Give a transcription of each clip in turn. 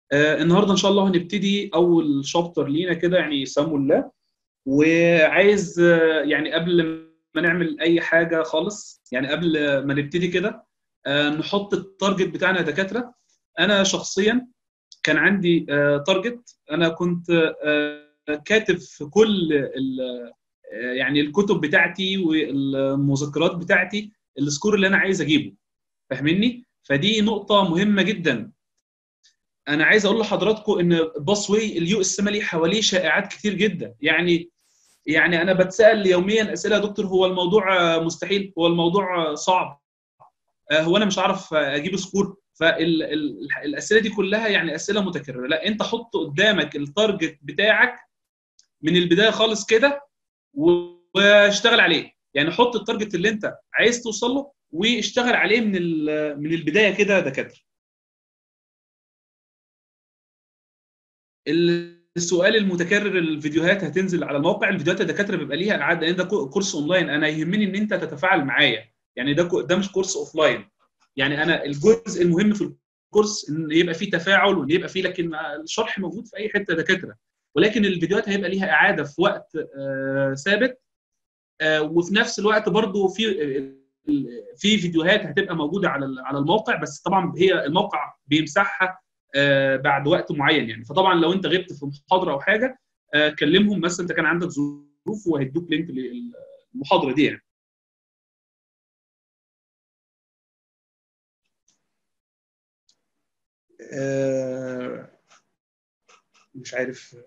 آه النهارده ان شاء الله هنبتدي اول شابتر لينا كده يعني سموا الله وعايز آه يعني قبل ما نعمل اي حاجه خالص يعني قبل ما نبتدي كده آه نحط التارجت بتاعنا يا دكاتره انا شخصيا كان عندي آه تارجت انا كنت آه كاتب في كل يعني الكتب بتاعتي والمذكرات بتاعتي السكور اللي انا عايز اجيبه فاهمني فدي نقطه مهمه جدا انا عايز اقول لحضراتكم ان باس واي اليو اس مالي حواليه شائعات كتير جدا يعني يعني انا بتسال يوميا اسئله يا دكتور هو الموضوع مستحيل هو الموضوع صعب هو انا مش عارف اجيب سكور فالاسئله دي كلها يعني اسئله متكرره لا انت حط قدامك التارجت بتاعك من البدايه خالص كده واشتغل عليه يعني حط التارجت اللي انت عايز توصل له واشتغل عليه من من البدايه كده دكاتره السؤال المتكرر الفيديوهات هتنزل على الموقع الفيديوهات الدكاتره بيبقى ليها اعاده لان ده كورس اونلاين انا يهمني ان انت تتفاعل معايا يعني ده ده مش كورس اوف لاين يعني انا الجزء المهم في الكورس ان يبقى فيه تفاعل وان يبقى فيه لكن الشرح موجود في اي حته دكاتره ولكن الفيديوهات هيبقى ليها اعاده في وقت آه ثابت آه وفي نفس الوقت برضو في في فيديوهات هتبقى موجوده على على الموقع بس طبعا هي الموقع بيمسحها آه بعد وقت معين يعني فطبعا لو انت غبت في محاضره او حاجه كلمهم مثلا انت كان عندك ظروف وهيدوك لينك للمحاضره دي يعني مش عارف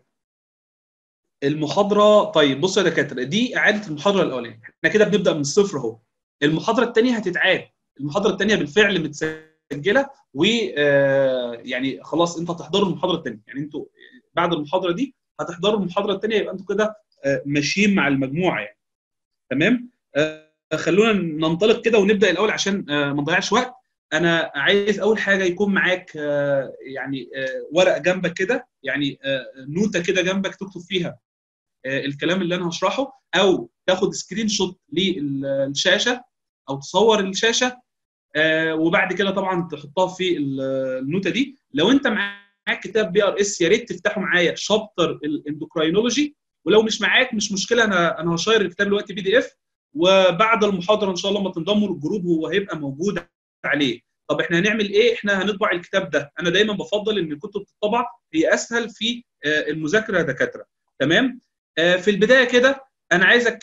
المحاضره طيب بصوا يا دكاتره دي اعاده المحاضره الاولانيه احنا كده بنبدا من الصفر اهو المحاضره الثانيه هتتعاد المحاضره الثانيه بالفعل متسجله و يعني خلاص انتوا هتحضروا المحاضره الثانيه يعني انتوا بعد المحاضره دي هتحضروا المحاضره الثانيه يبقى انتوا كده ماشيين مع المجموعه يعني تمام خلونا ننطلق كده ونبدا الاول عشان ما نضيعش وقت انا عايز اول حاجه يكون معاك يعني ورق جنبك كده يعني نوته كده جنبك تكتب فيها الكلام اللي انا هشرحه او تاخد سكرين شوت للشاشه او تصور الشاشه وبعد كده طبعا تحطها في النوته دي لو انت معاك كتاب بي ار اس يا ريت تفتحه معايا شابتر الاندوكراينولوجي ولو مش معاك مش مشكله انا انا هشير الكتاب دلوقتي بي دي اف وبعد المحاضره ان شاء الله ما تنضموا للجروب هو هيبقى موجود عليه طب احنا هنعمل ايه احنا هنطبع الكتاب ده انا دايما بفضل ان الكتب تطبع هي اسهل في المذاكره يا دكاتره تمام في البدايه كده انا عايزك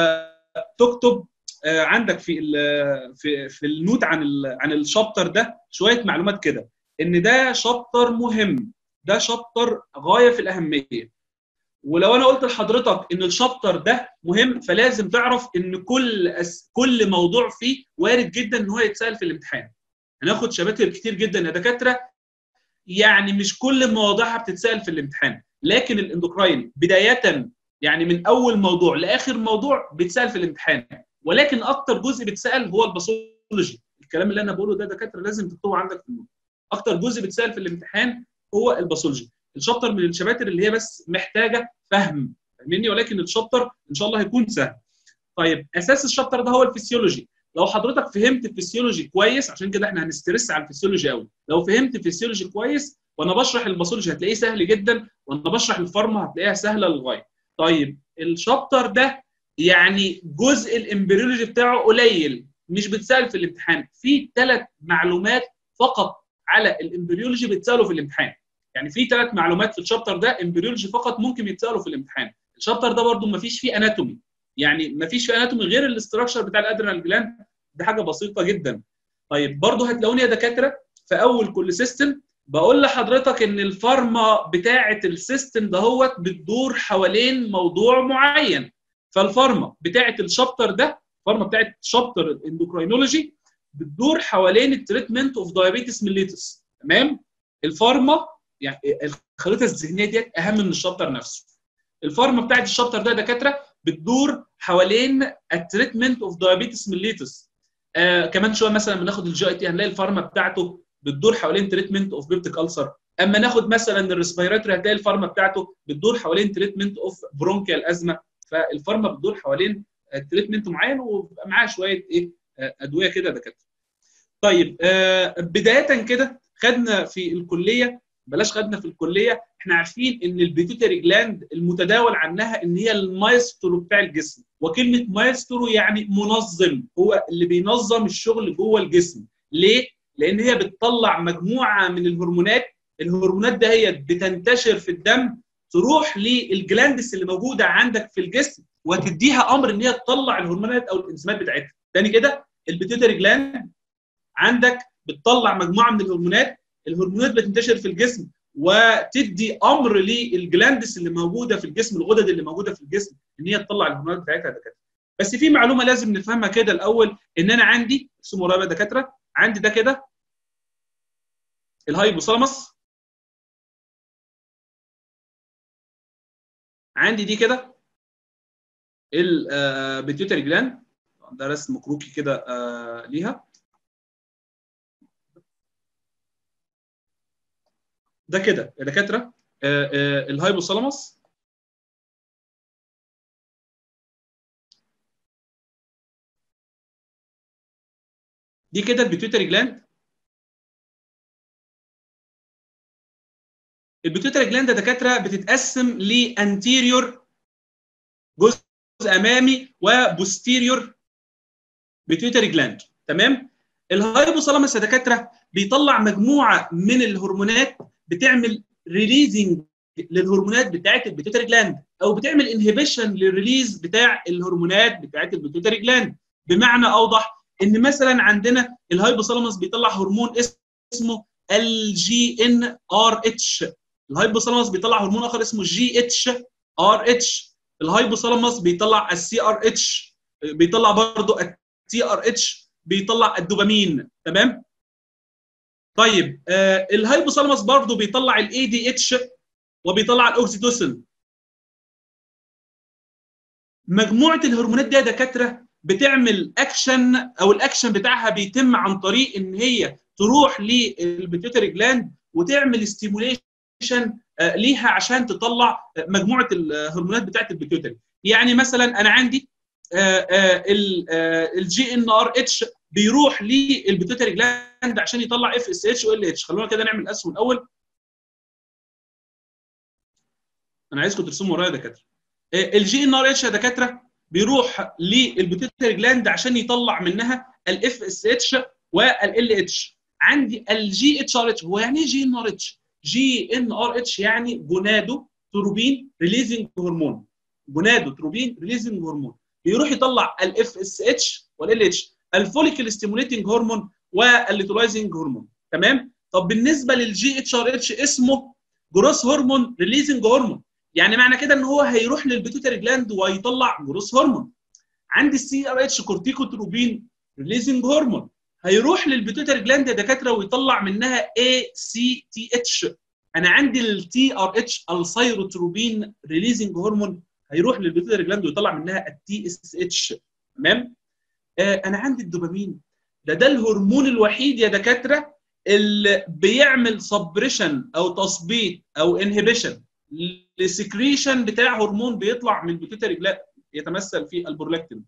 تكتب عندك في في في النوت عن عن الشابتر ده شويه معلومات كده ان ده شابتر مهم ده شابتر غايه في الاهميه ولو انا قلت لحضرتك ان الشابتر ده مهم فلازم تعرف ان كل أس... كل موضوع فيه وارد جدا ان هو يتسال في الامتحان هناخد شباتر كتير جدا يا دكاتره يعني مش كل مواضيعها بتتسال في الامتحان لكن الاندوكراين بدايه يعني من اول موضوع لاخر موضوع بيتسال في الامتحان ولكن اكتر جزء بيتسال هو الباثولوجي الكلام اللي انا بقوله ده دكاتره لازم تكتبه عندك في النوت اكتر جزء بيتسال في الامتحان هو الباثولوجي الشابتر من الشباتر اللي هي بس محتاجه فهم مني ولكن الشابتر ان شاء الله هيكون سهل طيب اساس الشابتر ده هو الفسيولوجي لو حضرتك فهمت الفسيولوجي كويس عشان كده احنا هنسترس على الفسيولوجي قوي لو فهمت الفسيولوجي كويس وانا بشرح الباثولوجي هتلاقيه سهل جدا وانا بشرح الفارما هتلاقيها سهله للغايه طيب الشابتر ده يعني جزء الامبريولوجي بتاعه قليل مش بتسال في الامتحان في ثلاث معلومات فقط على الامبريولوجي بتسالوا في الامتحان يعني في ثلاث معلومات في الشابتر ده امبريولوجي فقط ممكن يتسالوا في الامتحان الشابتر ده برده ما فيش فيه اناتومي يعني ما فيش فيه اناتومي غير الاستراكشر بتاع الادرينال جلاند دي حاجه بسيطه جدا طيب برده هتلاقوني يا دكاتره في اول كل سيستم بقول لحضرتك ان الفارما بتاعه السيستم دهوت بتدور حوالين موضوع معين فالفارما بتاعه الشابتر ده الفارما بتاعه شابتر الاندوكراينولوجي بتدور حوالين التريتمنت اوف دايابيتس ميليتس تمام الفارما يعني الخريطه الذهنيه ديت اهم من الشابتر نفسه الفارما بتاعت الشابتر ده دكاتره بتدور حوالين التريتمنت اوف دايابيتس ميليتس آه كمان شويه مثلا بناخد الجي اي تي هنلاقي الفارما بتاعته بتدور حوالين تريتمنت اوف بيبتيك السر اما ناخد مثلا الريسبيراتوري هتلاقي الفارما بتاعته بتدور حوالين تريتمنت اوف برونكيال ازمه فالفارما بتدور حوالين تريتمنت معين وبيبقى معاه شويه ايه ادويه كده دكاتره طيب آه بدايه كده خدنا في الكليه بلاش خدنا في الكليه احنا عارفين ان البيتيوتري جلاند المتداول عنها ان هي المايسترو بتاع الجسم وكلمه مايسترو يعني منظم هو اللي بينظم الشغل جوه الجسم ليه لان هي بتطلع مجموعه من الهرمونات الهرمونات ده هي بتنتشر في الدم تروح للجلاندس اللي موجوده عندك في الجسم وتديها امر ان هي تطلع الهرمونات او الانزيمات بتاعتها تاني كده البيتيوتري جلاند عندك بتطلع مجموعه من الهرمونات الهرمونات بتنتشر في الجسم وتدي امر للجلاندس اللي موجوده في الجسم الغدد اللي موجوده في الجسم ان هي تطلع الهرمونات بتاعتها دكاتره بس في معلومه لازم نفهمها كده الاول ان انا عندي اسمه رابع دكاتره عندي ده كده الهايبوثالاموس عندي دي كده البيتيوتري جلاند ده رسم كروكي كده ليها ده كده يا دكاتره الهايبوثالاموس دي كده البيتيوتري جلاند البيتيوتري جلاند يا دكاتره بتتقسم لانتيريور جزء امامي وبوستيريور بيتيوتري جلاند تمام الهايبوثالاموس يا دكاتره بيطلع مجموعه من الهرمونات بتعمل ريليزنج للهرمونات بتاعت البيتيوتري جلاند او بتعمل انهبيشن للريليز بتاع الهرمونات بتاعت البيتيوتري جلاند بمعنى اوضح ان مثلا عندنا الهايبوثالاموس بيطلع هرمون اسمه الجي ان ار اتش الهايبوثالاموس بيطلع هرمون اخر اسمه جي اتش ار اتش الهايبوثالاموس بيطلع السي ار اتش بيطلع برضه التي ار اتش بيطلع الدوبامين تمام طيب آه الهايبوثالاموس برضه بيطلع الاي دي اتش وبيطلع الاوكسيتوسين مجموعه الهرمونات دي يا دكاتره بتعمل اكشن او الاكشن بتاعها بيتم عن طريق ان هي تروح للبيتيوتري جلاند وتعمل ستيموليشن آه ليها عشان تطلع مجموعه الهرمونات بتاعت البيتيوتري يعني مثلا انا عندي الجي ان ار اتش بيروح للبيتيوتري جلاند عشان يطلع اف اس اتش وال اتش خلونا كده نعمل اسهم الاول انا عايزكم ترسموا ورايا يا دكاتره الجي ان ار اتش يا دكاتره بيروح للبيتيوتري جلاند عشان يطلع منها الاف اس اتش والال اتش عندي الجي اتش ار اتش هو يعني ايه جي ان ار اتش؟ جي ان ار اتش يعني جونادو تروبين ريليزنج هرمون جونادو تروبين ريليزنج هرمون بيروح يطلع الاف اس اتش والال اتش الفوليكل ستيموليتنج هرمون والليتولايزنج هرمون تمام طب بالنسبه للجي اتش ار اتش اسمه جروس هرمون ريليزنج هرمون يعني معنى كده ان هو هيروح للبيتوتري جلاند ويطلع جروس هرمون عندي السي ار اتش كورتيكوتروبين ريليزنج هرمون هيروح للبيتوتري جلاند يا دكاتره ويطلع منها اي سي تي اتش انا عندي التي ار اتش السيروتروبين ريليزنج هرمون هيروح للبيتوتري جلاند ويطلع منها التي اس اتش تمام آه انا عندي الدوبامين ده ده الهرمون الوحيد يا دكاتره اللي بيعمل سبريشن او تثبيط او انهبيشن للسكريشن بتاع هرمون بيطلع من البيتوتري جلاند يتمثل في البرولاكتين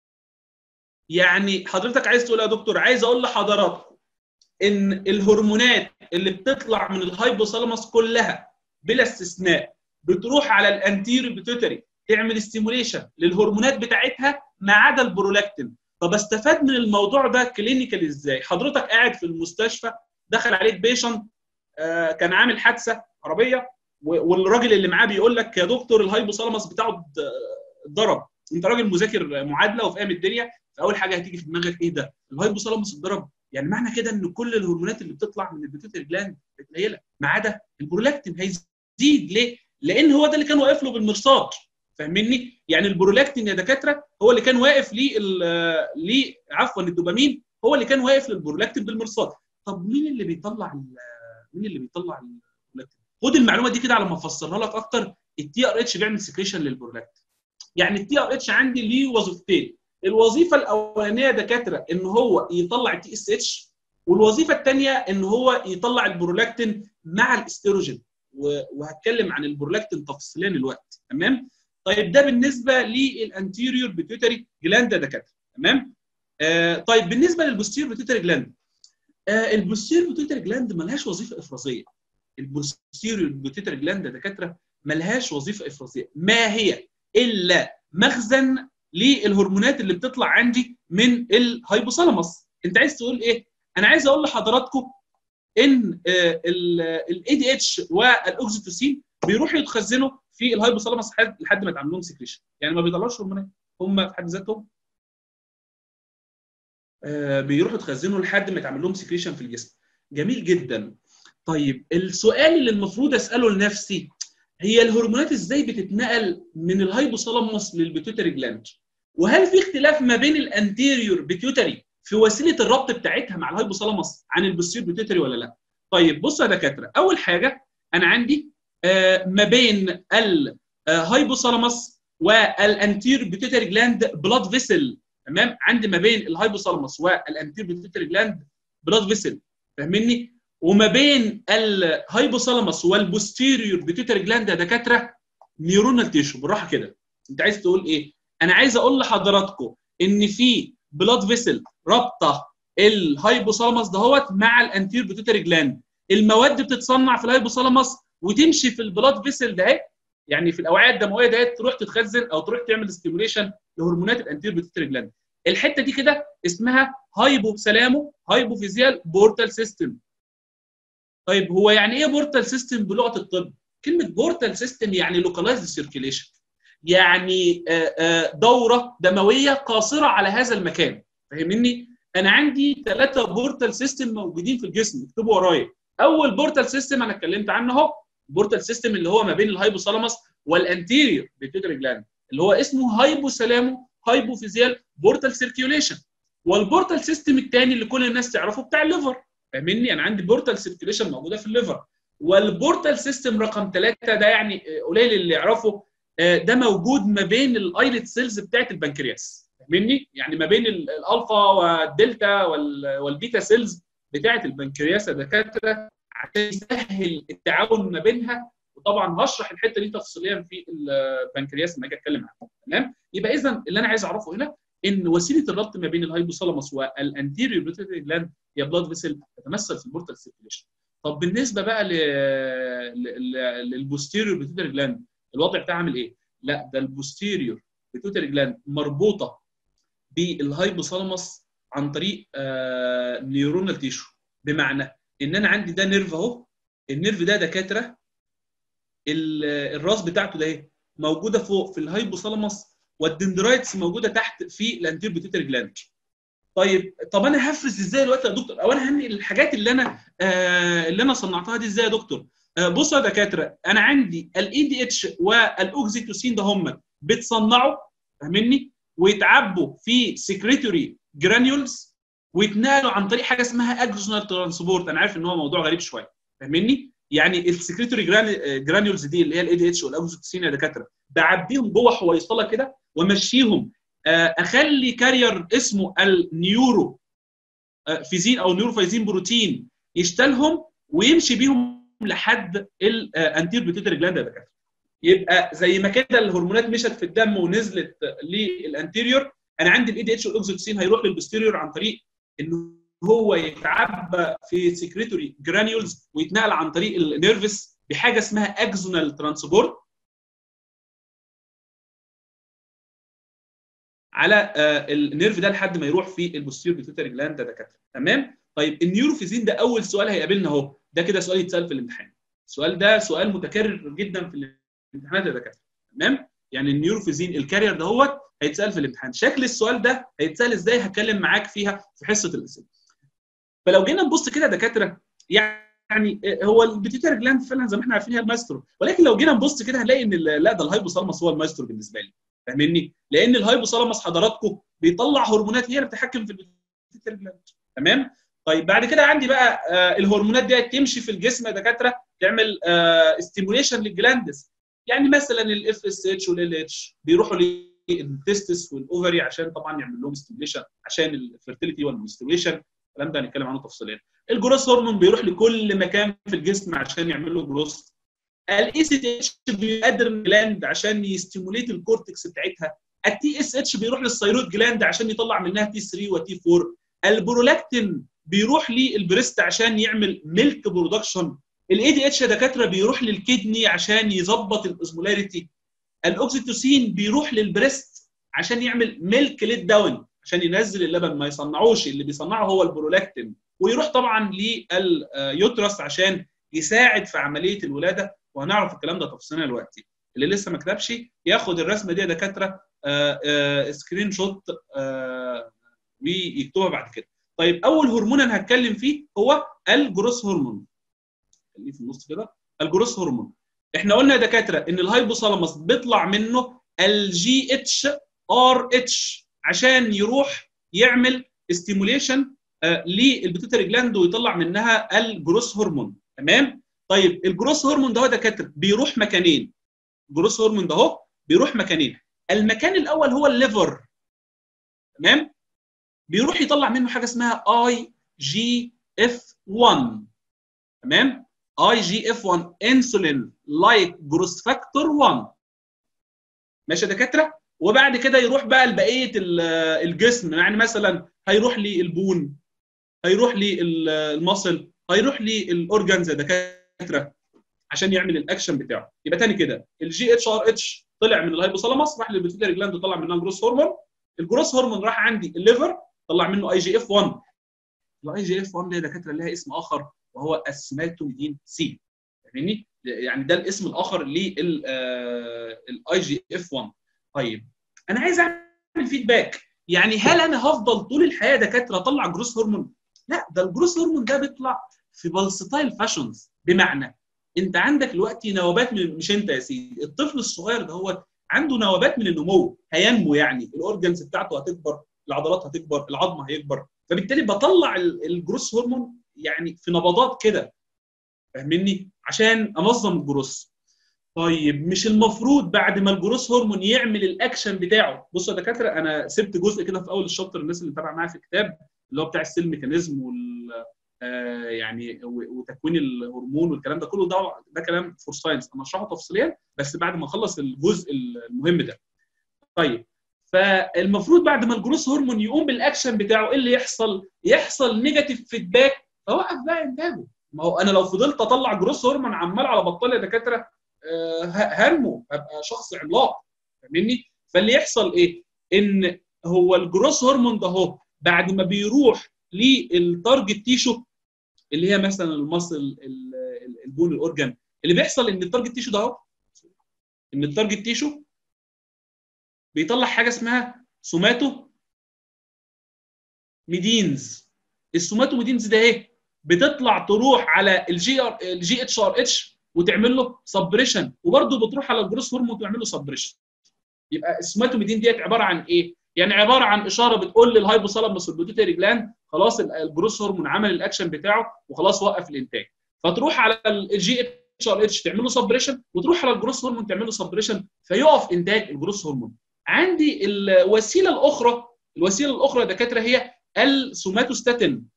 يعني حضرتك عايز تقول يا دكتور عايز اقول لحضراتكم ان الهرمونات اللي بتطلع من الهايبوثالاموس كلها بلا استثناء بتروح على الانتيريو بيتوتري تعمل ستيموليشن للهرمونات بتاعتها ما عدا البرولاكتين طب استفاد من الموضوع ده كلينيكال ازاي حضرتك قاعد في المستشفى دخل عليك بيشنت آه كان عامل حادثه عربيه والراجل اللي معاه بيقول لك يا دكتور الهايبوثالاموس بتاعه اتضرب انت راجل مذاكر معادله وفاهم الدنيا فاول حاجه هتيجي في دماغك ايه ده الهايبوثالاموس اتضرب يعني معنى كده ان كل الهرمونات اللي بتطلع من البيتوتري جلاند قليله ما عدا البرولاكتين هيزيد ليه لان هو ده اللي كان واقف له بالمرصاد فاهمني يعني البرولاكتين يا دكاتره هو اللي كان واقف ليه ليه عفوا الدوبامين هو اللي كان واقف للبرولاكتين بالمرصاد طب مين اللي بيطلع مين اللي بيطلع البرولاكتين خد المعلومه دي كده على ما افسرها لك اكتر التي ار اتش بيعمل سكريشن للبرولاكتين يعني التي ار اتش عندي ليه وظيفتين الوظيفه الاولانيه يا دكاتره ان هو يطلع التي اس اتش والوظيفه الثانيه ان هو يطلع البرولاكتين مع الاستروجين وهتكلم عن البرولاكتين تفصيليا الوقت تمام طيب ده بالنسبه للانتيريور بيتوتري جلاند يا دكاتره تمام آه طيب بالنسبه للبوستير بيتوتري جلاند آه البوستير بيتوتري جلاند ملهاش وظيفه افرازيه البوستيريور بيتيتري جلاند يا دكاتره ملهاش وظيفه افرازيه ما هي الا مخزن للهرمونات اللي بتطلع عندي من الهايبوثالاموس انت عايز تقول ايه انا عايز اقول لحضراتكم ان الاي دي اتش والاوكسيتوسين بيروحوا يتخزنوا في الهايبوثالاموس لحد ما يتعمل لهم سكريشن يعني ما بيطلعوش هرمونات هم في حد ذاتهم آه بيروحوا يتخزنوا لحد ما يتعمل لهم سكريشن في الجسم جميل جدا طيب السؤال اللي المفروض اساله لنفسي هي الهرمونات ازاي بتتنقل من الهايبوثالاموس للبيتيوتري جلاند وهل في اختلاف ما بين الانتيريور بيتيوتري في وسيله الربط بتاعتها مع الهايبوثالاموس عن البوستير بيتيوتري ولا لا طيب بصوا يا دكاتره اول حاجه انا عندي آه ما بين الهايبوثالاموس والانتير بيتيوتري جلاند بلاد فيسل تمام عندي ما بين الهايبوثالاموس والانتير بيتيوتري جلاند بلاد فيسل فاهمني وما بين الهايبوثالاموس والبوستيريور بيتيوتري جلاند يا دكاتره نيورونال تيشو بالراحه كده انت عايز تقول ايه انا عايز اقول لحضراتكم ان في بلاد فيسل رابطه الهايبوثالاموس دهوت مع الانتير بيتيوتري جلاند المواد بتتصنع في الهايبوثالاموس وتمشي في البلاد فيسل ده يعني في الاوعيه الدمويه ديت تروح تتخزن او تروح تعمل ستيموليشن لهرمونات الانتير بيتيوتري جلاند الحته دي كده اسمها هايبوثالامو هايبوفيزيال بورتال سيستم طيب هو يعني ايه بورتال سيستم بلغه الطب كلمه بورتال سيستم يعني لوكالايزد سيركيليشن يعني دوره دمويه قاصره على هذا المكان فاهمني انا عندي ثلاثه بورتال سيستم موجودين في الجسم اكتبوا ورايا اول بورتال سيستم انا اتكلمت عنه اهو بورتال سيستم اللي هو ما بين الهايبوثالاموس والانتيريور بيتيوتري جلاند اللي هو اسمه هايبوثالامو هايبوفيزيال بورتال سيركيوليشن والبورتال سيستم الثاني اللي كل الناس تعرفه بتاع الليفر فاهمني انا عندي بورتال سيركيوليشن موجوده في الليفر والبورتال سيستم رقم ثلاثه ده يعني قليل اللي يعرفه ده موجود ما بين الايلت سيلز بتاعت البنكرياس فاهمني يعني ما بين الالفا والدلتا والبيتا سيلز بتاعت البنكرياس يا دكاتره عشان يسهل التعاون ما بينها وطبعا هشرح الحته دي تفصيليا في البنكرياس لما اجي اتكلم عنها تمام يبقى اذا اللي انا عايز اعرفه هنا ان وسيله الربط ما بين الهايبوثالاموس والانتيريور بيتيوتري جلاند هي بلاد فيسل تتمثل في البورتال سيركيليشن طب بالنسبه بقى للبوستيريور بيتيوتري جلاند الوضع بتاعها عامل ايه؟ لا ده البوستيريور بيتيوتري جلاند مربوطه بالهايبوثالاموس عن طريق آه نيورونال تيشو بمعنى ان انا عندي ده نيرف اهو النيرف ده دكاتره الراس بتاعته ده ايه؟ موجوده فوق في الهايبوثالاموس والدندرايتس موجوده تحت في الانتير بيتيوتري جلاند طيب طب انا هفرز ازاي دلوقتي يا دكتور او انا هنقل الحاجات اللي انا آه اللي انا صنعتها دي ازاي يا دكتور آه بصوا يا دكاتره انا عندي الاي دي اتش والاوكسيتوسين ده هم بتصنعوا فاهمني ويتعبوا في سكريتوري جرانيولز ويتنقلوا عن طريق حاجه اسمها اكزونال ترانسبورت انا عارف ان هو موضوع غريب شويه فاهمني يعني السكريتوري جرانيولز دي اللي هي الاي دي اتش والاوكسيتوسين يا دكاتره بعبيهم جوه حويصله كده وامشيهم اخلي كارير اسمه النيورو فيزين او نيوروفايزين بروتين يشتلهم ويمشي بيهم لحد الانتير بيتيوتري جلاند يا دكاتره يبقى زي ما كده الهرمونات مشت في الدم ونزلت للانتيريور انا عندي الاي دي اتش والاوكسيتوسين هيروح للبوستيريور عن طريق انه هو يتعبى في سكريتوري جرانيولز ويتنقل عن طريق النيرفس بحاجه اسمها اكزونال ترانسبورت على النيرف ده لحد ما يروح في البوستيريور بيتيوتري جلاند ده دكاتره تمام طيب النيوروفيزين ده اول سؤال هيقابلنا اهو ده كده سؤال يتسال في الامتحان السؤال ده سؤال متكرر جدا في الامتحانات يا دكاتره تمام يعني النيوروفيزين الكارير ده هو هيتسال في الامتحان شكل السؤال ده هيتسال ازاي هتكلم معاك فيها في حصه الاسئله فلو جينا نبص كده يا دكاتره يعني هو البيتيوتري جلاند فعلا زي ما احنا عارفين هي المايسترو ولكن لو جينا نبص كده هنلاقي ان لا ده الهايبوثالاموس هو المايسترو بالنسبه لي فاهمني؟ لان الهايبوثالاموس حضراتكم بيطلع هرمونات هي اللي بتتحكم في البيتيوتري جلاند تمام؟ طيب بعد كده عندي بقى آه الهرمونات دي تمشي في الجسم يا دكاتره تعمل آه ستيموليشن للجلاندز يعني مثلا الاف اس اتش والال اتش بيروحوا للتستس والاوفري عشان طبعا يعمل لهم ستيموليشن عشان الفيرتيليتي والمستيموليشن الكلام ده هنتكلم عنه تفصيليا الجروس هرمون بيروح لكل مكان في الجسم عشان يعمل له جروس الاي سي اتش بيقدر الجلاند عشان يستيموليت الكورتكس بتاعتها التي اس اتش بيروح للثيرويد جلاند عشان يطلع منها تي 3 وتي 4 البرولاكتين بيروح للبريست عشان يعمل ميلك برودكشن الاي دي اتش يا دكاتره بيروح للكدني عشان يظبط الاوزمولاريتي الاوكسيتوسين بيروح للبريست عشان يعمل ميلك ليت داون عشان ينزل اللبن ما يصنعوش اللي بيصنعه هو البرولاكتين ويروح طبعا لليوترس عشان يساعد في عمليه الولاده وهنعرف الكلام ده تفصيلا دلوقتي اللي لسه ما كتبش ياخد الرسمه دي يا دكاتره سكرين شوت ويكتبها بعد كده طيب اول هرمون انا هتكلم فيه هو الجروس هرمون خليه في النص كده الجروس هرمون احنا قلنا يا دكاتره ان الهايبوثالاموس بيطلع منه الجي اتش ار اتش عشان يروح يعمل ستيموليشن آه للبيتوتري جلاند ويطلع منها الجروس هرمون تمام طيب الجروس هرمون ده يا دكاتره بيروح مكانين الجروس هرمون ده اهو بيروح مكانين المكان الاول هو الليفر تمام بيروح يطلع منه حاجه اسمها اي جي اف 1 تمام اي جي اف 1 انسولين لايك جروس فاكتور 1 ماشي يا دكاتره وبعد كده يروح بقى لبقيه الجسم يعني مثلا هيروح للبون هيروح للمصل هيروح للاورجانز يا دكاتره عشان يعمل الاكشن بتاعه يبقى تاني كده الجي اتش ار اتش طلع من الهايبوثالاموس راح للبيتيوتري جلاند وطلع منها جروس هرمون الجروس هرمون راح عندي الليفر طلع منه اي جي اف 1 الاي جي اف 1 ده دكاتره لها اسم اخر وهو السماتوميدين سي فاهمني يعني ده الاسم الاخر للاي جي اف 1 طيب انا عايز اعمل فيدباك يعني هل انا هفضل طول الحياه دكاتره اطلع جروس هرمون لا ده الجروس هرمون ده بيطلع في بالستايل فاشونز بمعنى انت عندك دلوقتي نوبات من مش انت يا سيدي الطفل الصغير ده هو عنده نوبات من النمو هينمو يعني الاورجنز بتاعته هتكبر العضلات هتكبر العظم هيكبر فبالتالي بطلع الجروس هرمون يعني في نبضات كده فاهمني عشان انظم الجروس طيب مش المفروض بعد ما الجروس هرمون يعمل الاكشن بتاعه بصوا يا دكاتره انا سبت جزء كده في اول الشابتر الناس اللي متابعه معايا في الكتاب اللي هو بتاع السيل ميكانيزم وال آه يعني وتكوين الهرمون والكلام ده كله ده ده كلام فور ساينس انا هشرحه تفصيليا بس بعد ما اخلص الجزء المهم ده طيب فالمفروض بعد ما الجروس هرمون يقوم بالاكشن بتاعه ايه اللي يحصل؟ يحصل نيجاتيف فيدباك فوقف بقى انتاجه ما هو انا لو فضلت اطلع جروس هرمون عمال على بطال يا دكاتره آه هرمو هبقى شخص عملاق فاهمني؟ فاللي يحصل ايه؟ ان هو الجروس هرمون ده اهو بعد ما بيروح للتارجت تيشو اللي هي مثلا المصل البون الاورجان اللي بيحصل ان التارجت تيشو ده اهو ان التارجت تيشو بيطلع حاجه اسمها سوماتو ميدينز السوماتو ميدينز ده ايه بتطلع تروح على الجي ار الجي اتش ار اتش وتعمل له سبريشن وبرده بتروح على الجروس هرمون وتعمل له سبريشن يبقى السوماتوميدين ديت عباره عن ايه يعني عباره عن اشاره بتقول للهايبوثالاموس والبيتيوتري جلاند خلاص الجروس هرمون عمل الاكشن بتاعه وخلاص وقف الانتاج فتروح على الجي اتش ار اتش تعمل له سبريشن وتروح على الجروس هرمون تعمل له سبريشن فيقف انتاج الجروس هرمون عندي الوسيله الاخرى الوسيله الاخرى يا دكاتره هي السوماتوستاتين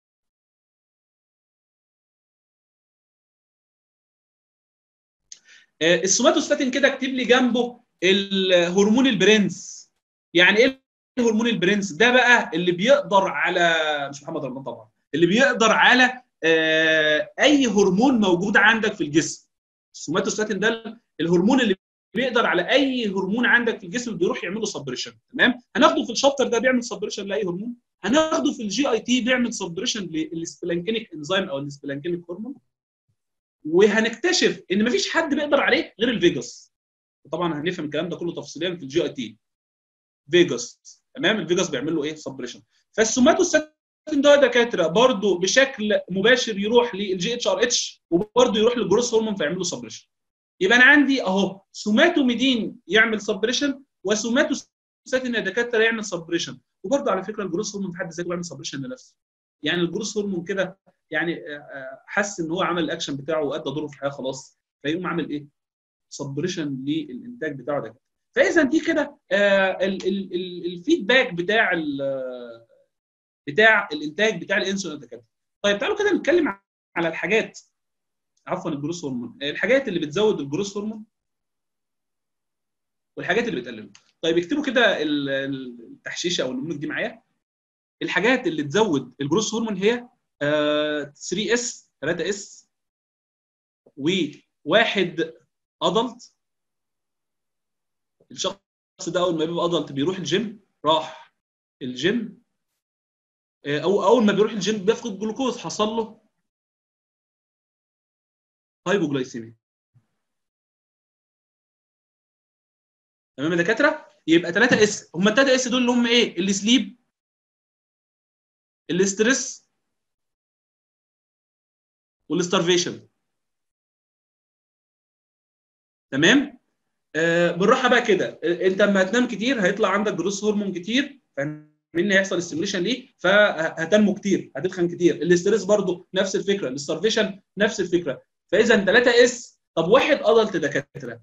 السوماتوستاتين كده اكتب لي جنبه الهرمون البرنس يعني ايه الهرمون البرنس ده بقى اللي بيقدر على مش محمد رمضان طبعا اللي بيقدر على اي هرمون موجود عندك في الجسم السوماتوستاتين ده الهرمون اللي بيقدر على اي هرمون عندك في الجسم بيروح يعمل له سبريشن تمام هناخده في الشابتر ده بيعمل سبريشن لاي هرمون هناخده في الجي اي تي بيعمل سبريشن للسبلانكينيك انزيم او السبلانكينيك هرمون وهنكتشف ان مفيش حد بيقدر عليه غير الفيجاس طبعا هنفهم الكلام ده كله تفصيليا في الجي اي تي فيجاس تمام الفيجاس بيعمل له ايه سبريشن فالسوماتوستاتين ده دكاتره برضه بشكل مباشر يروح للجي اتش ار اتش وبرضه يروح للجروس هرمون فيعمل له سبريشن يبقى انا عندي اهو سوماتوميدين يعمل سبريشن وسوماتوستاتين يا دكاتره يعمل سبريشن وبرضه على فكره الجروس هرمون في حد ذاته بيعمل سبريشن لنفسه يعني الجروس هرمون كده يعني حس ان هو عمل الاكشن بتاعه وادى دوره في الحياه خلاص فيقوم عامل ايه؟ سبريشن للانتاج بتاعه ده فاذا دي كده الفيدباك بتاع بتاع الانتاج بتاع الانسولين ده كده طيب تعالوا كده نتكلم على الحاجات عفوا الجروس هرمون الحاجات اللي بتزود الجروس هرمون والحاجات اللي بتقلله طيب اكتبوا كده التحشيشه او النموذج دي معايا الحاجات اللي تزود الجروس هرمون هي 3 اس 3 اس وواحد ادلت الشخص ده اول ما بيبقى ادلت بيروح الجيم راح الجيم او اول ما بيروح الجيم بيفقد جلوكوز حصل له هايبوجلايسيميا تمام يا دكاتره يبقى 3 اس هم ال 3 اس دول اللي هم ايه السليب الاسترس والستارفيشن تمام آه بالراحه بقى كده انت لما هتنام كتير هيطلع عندك جروس هرمون كتير فاهمين هيحصل ستيميوليشن ليه فهتنمو كتير هتتخن كتير الاسترس برضو نفس الفكره الستارفيشن نفس الفكره فاذا 3 اس طب واحد ادلت دكاتره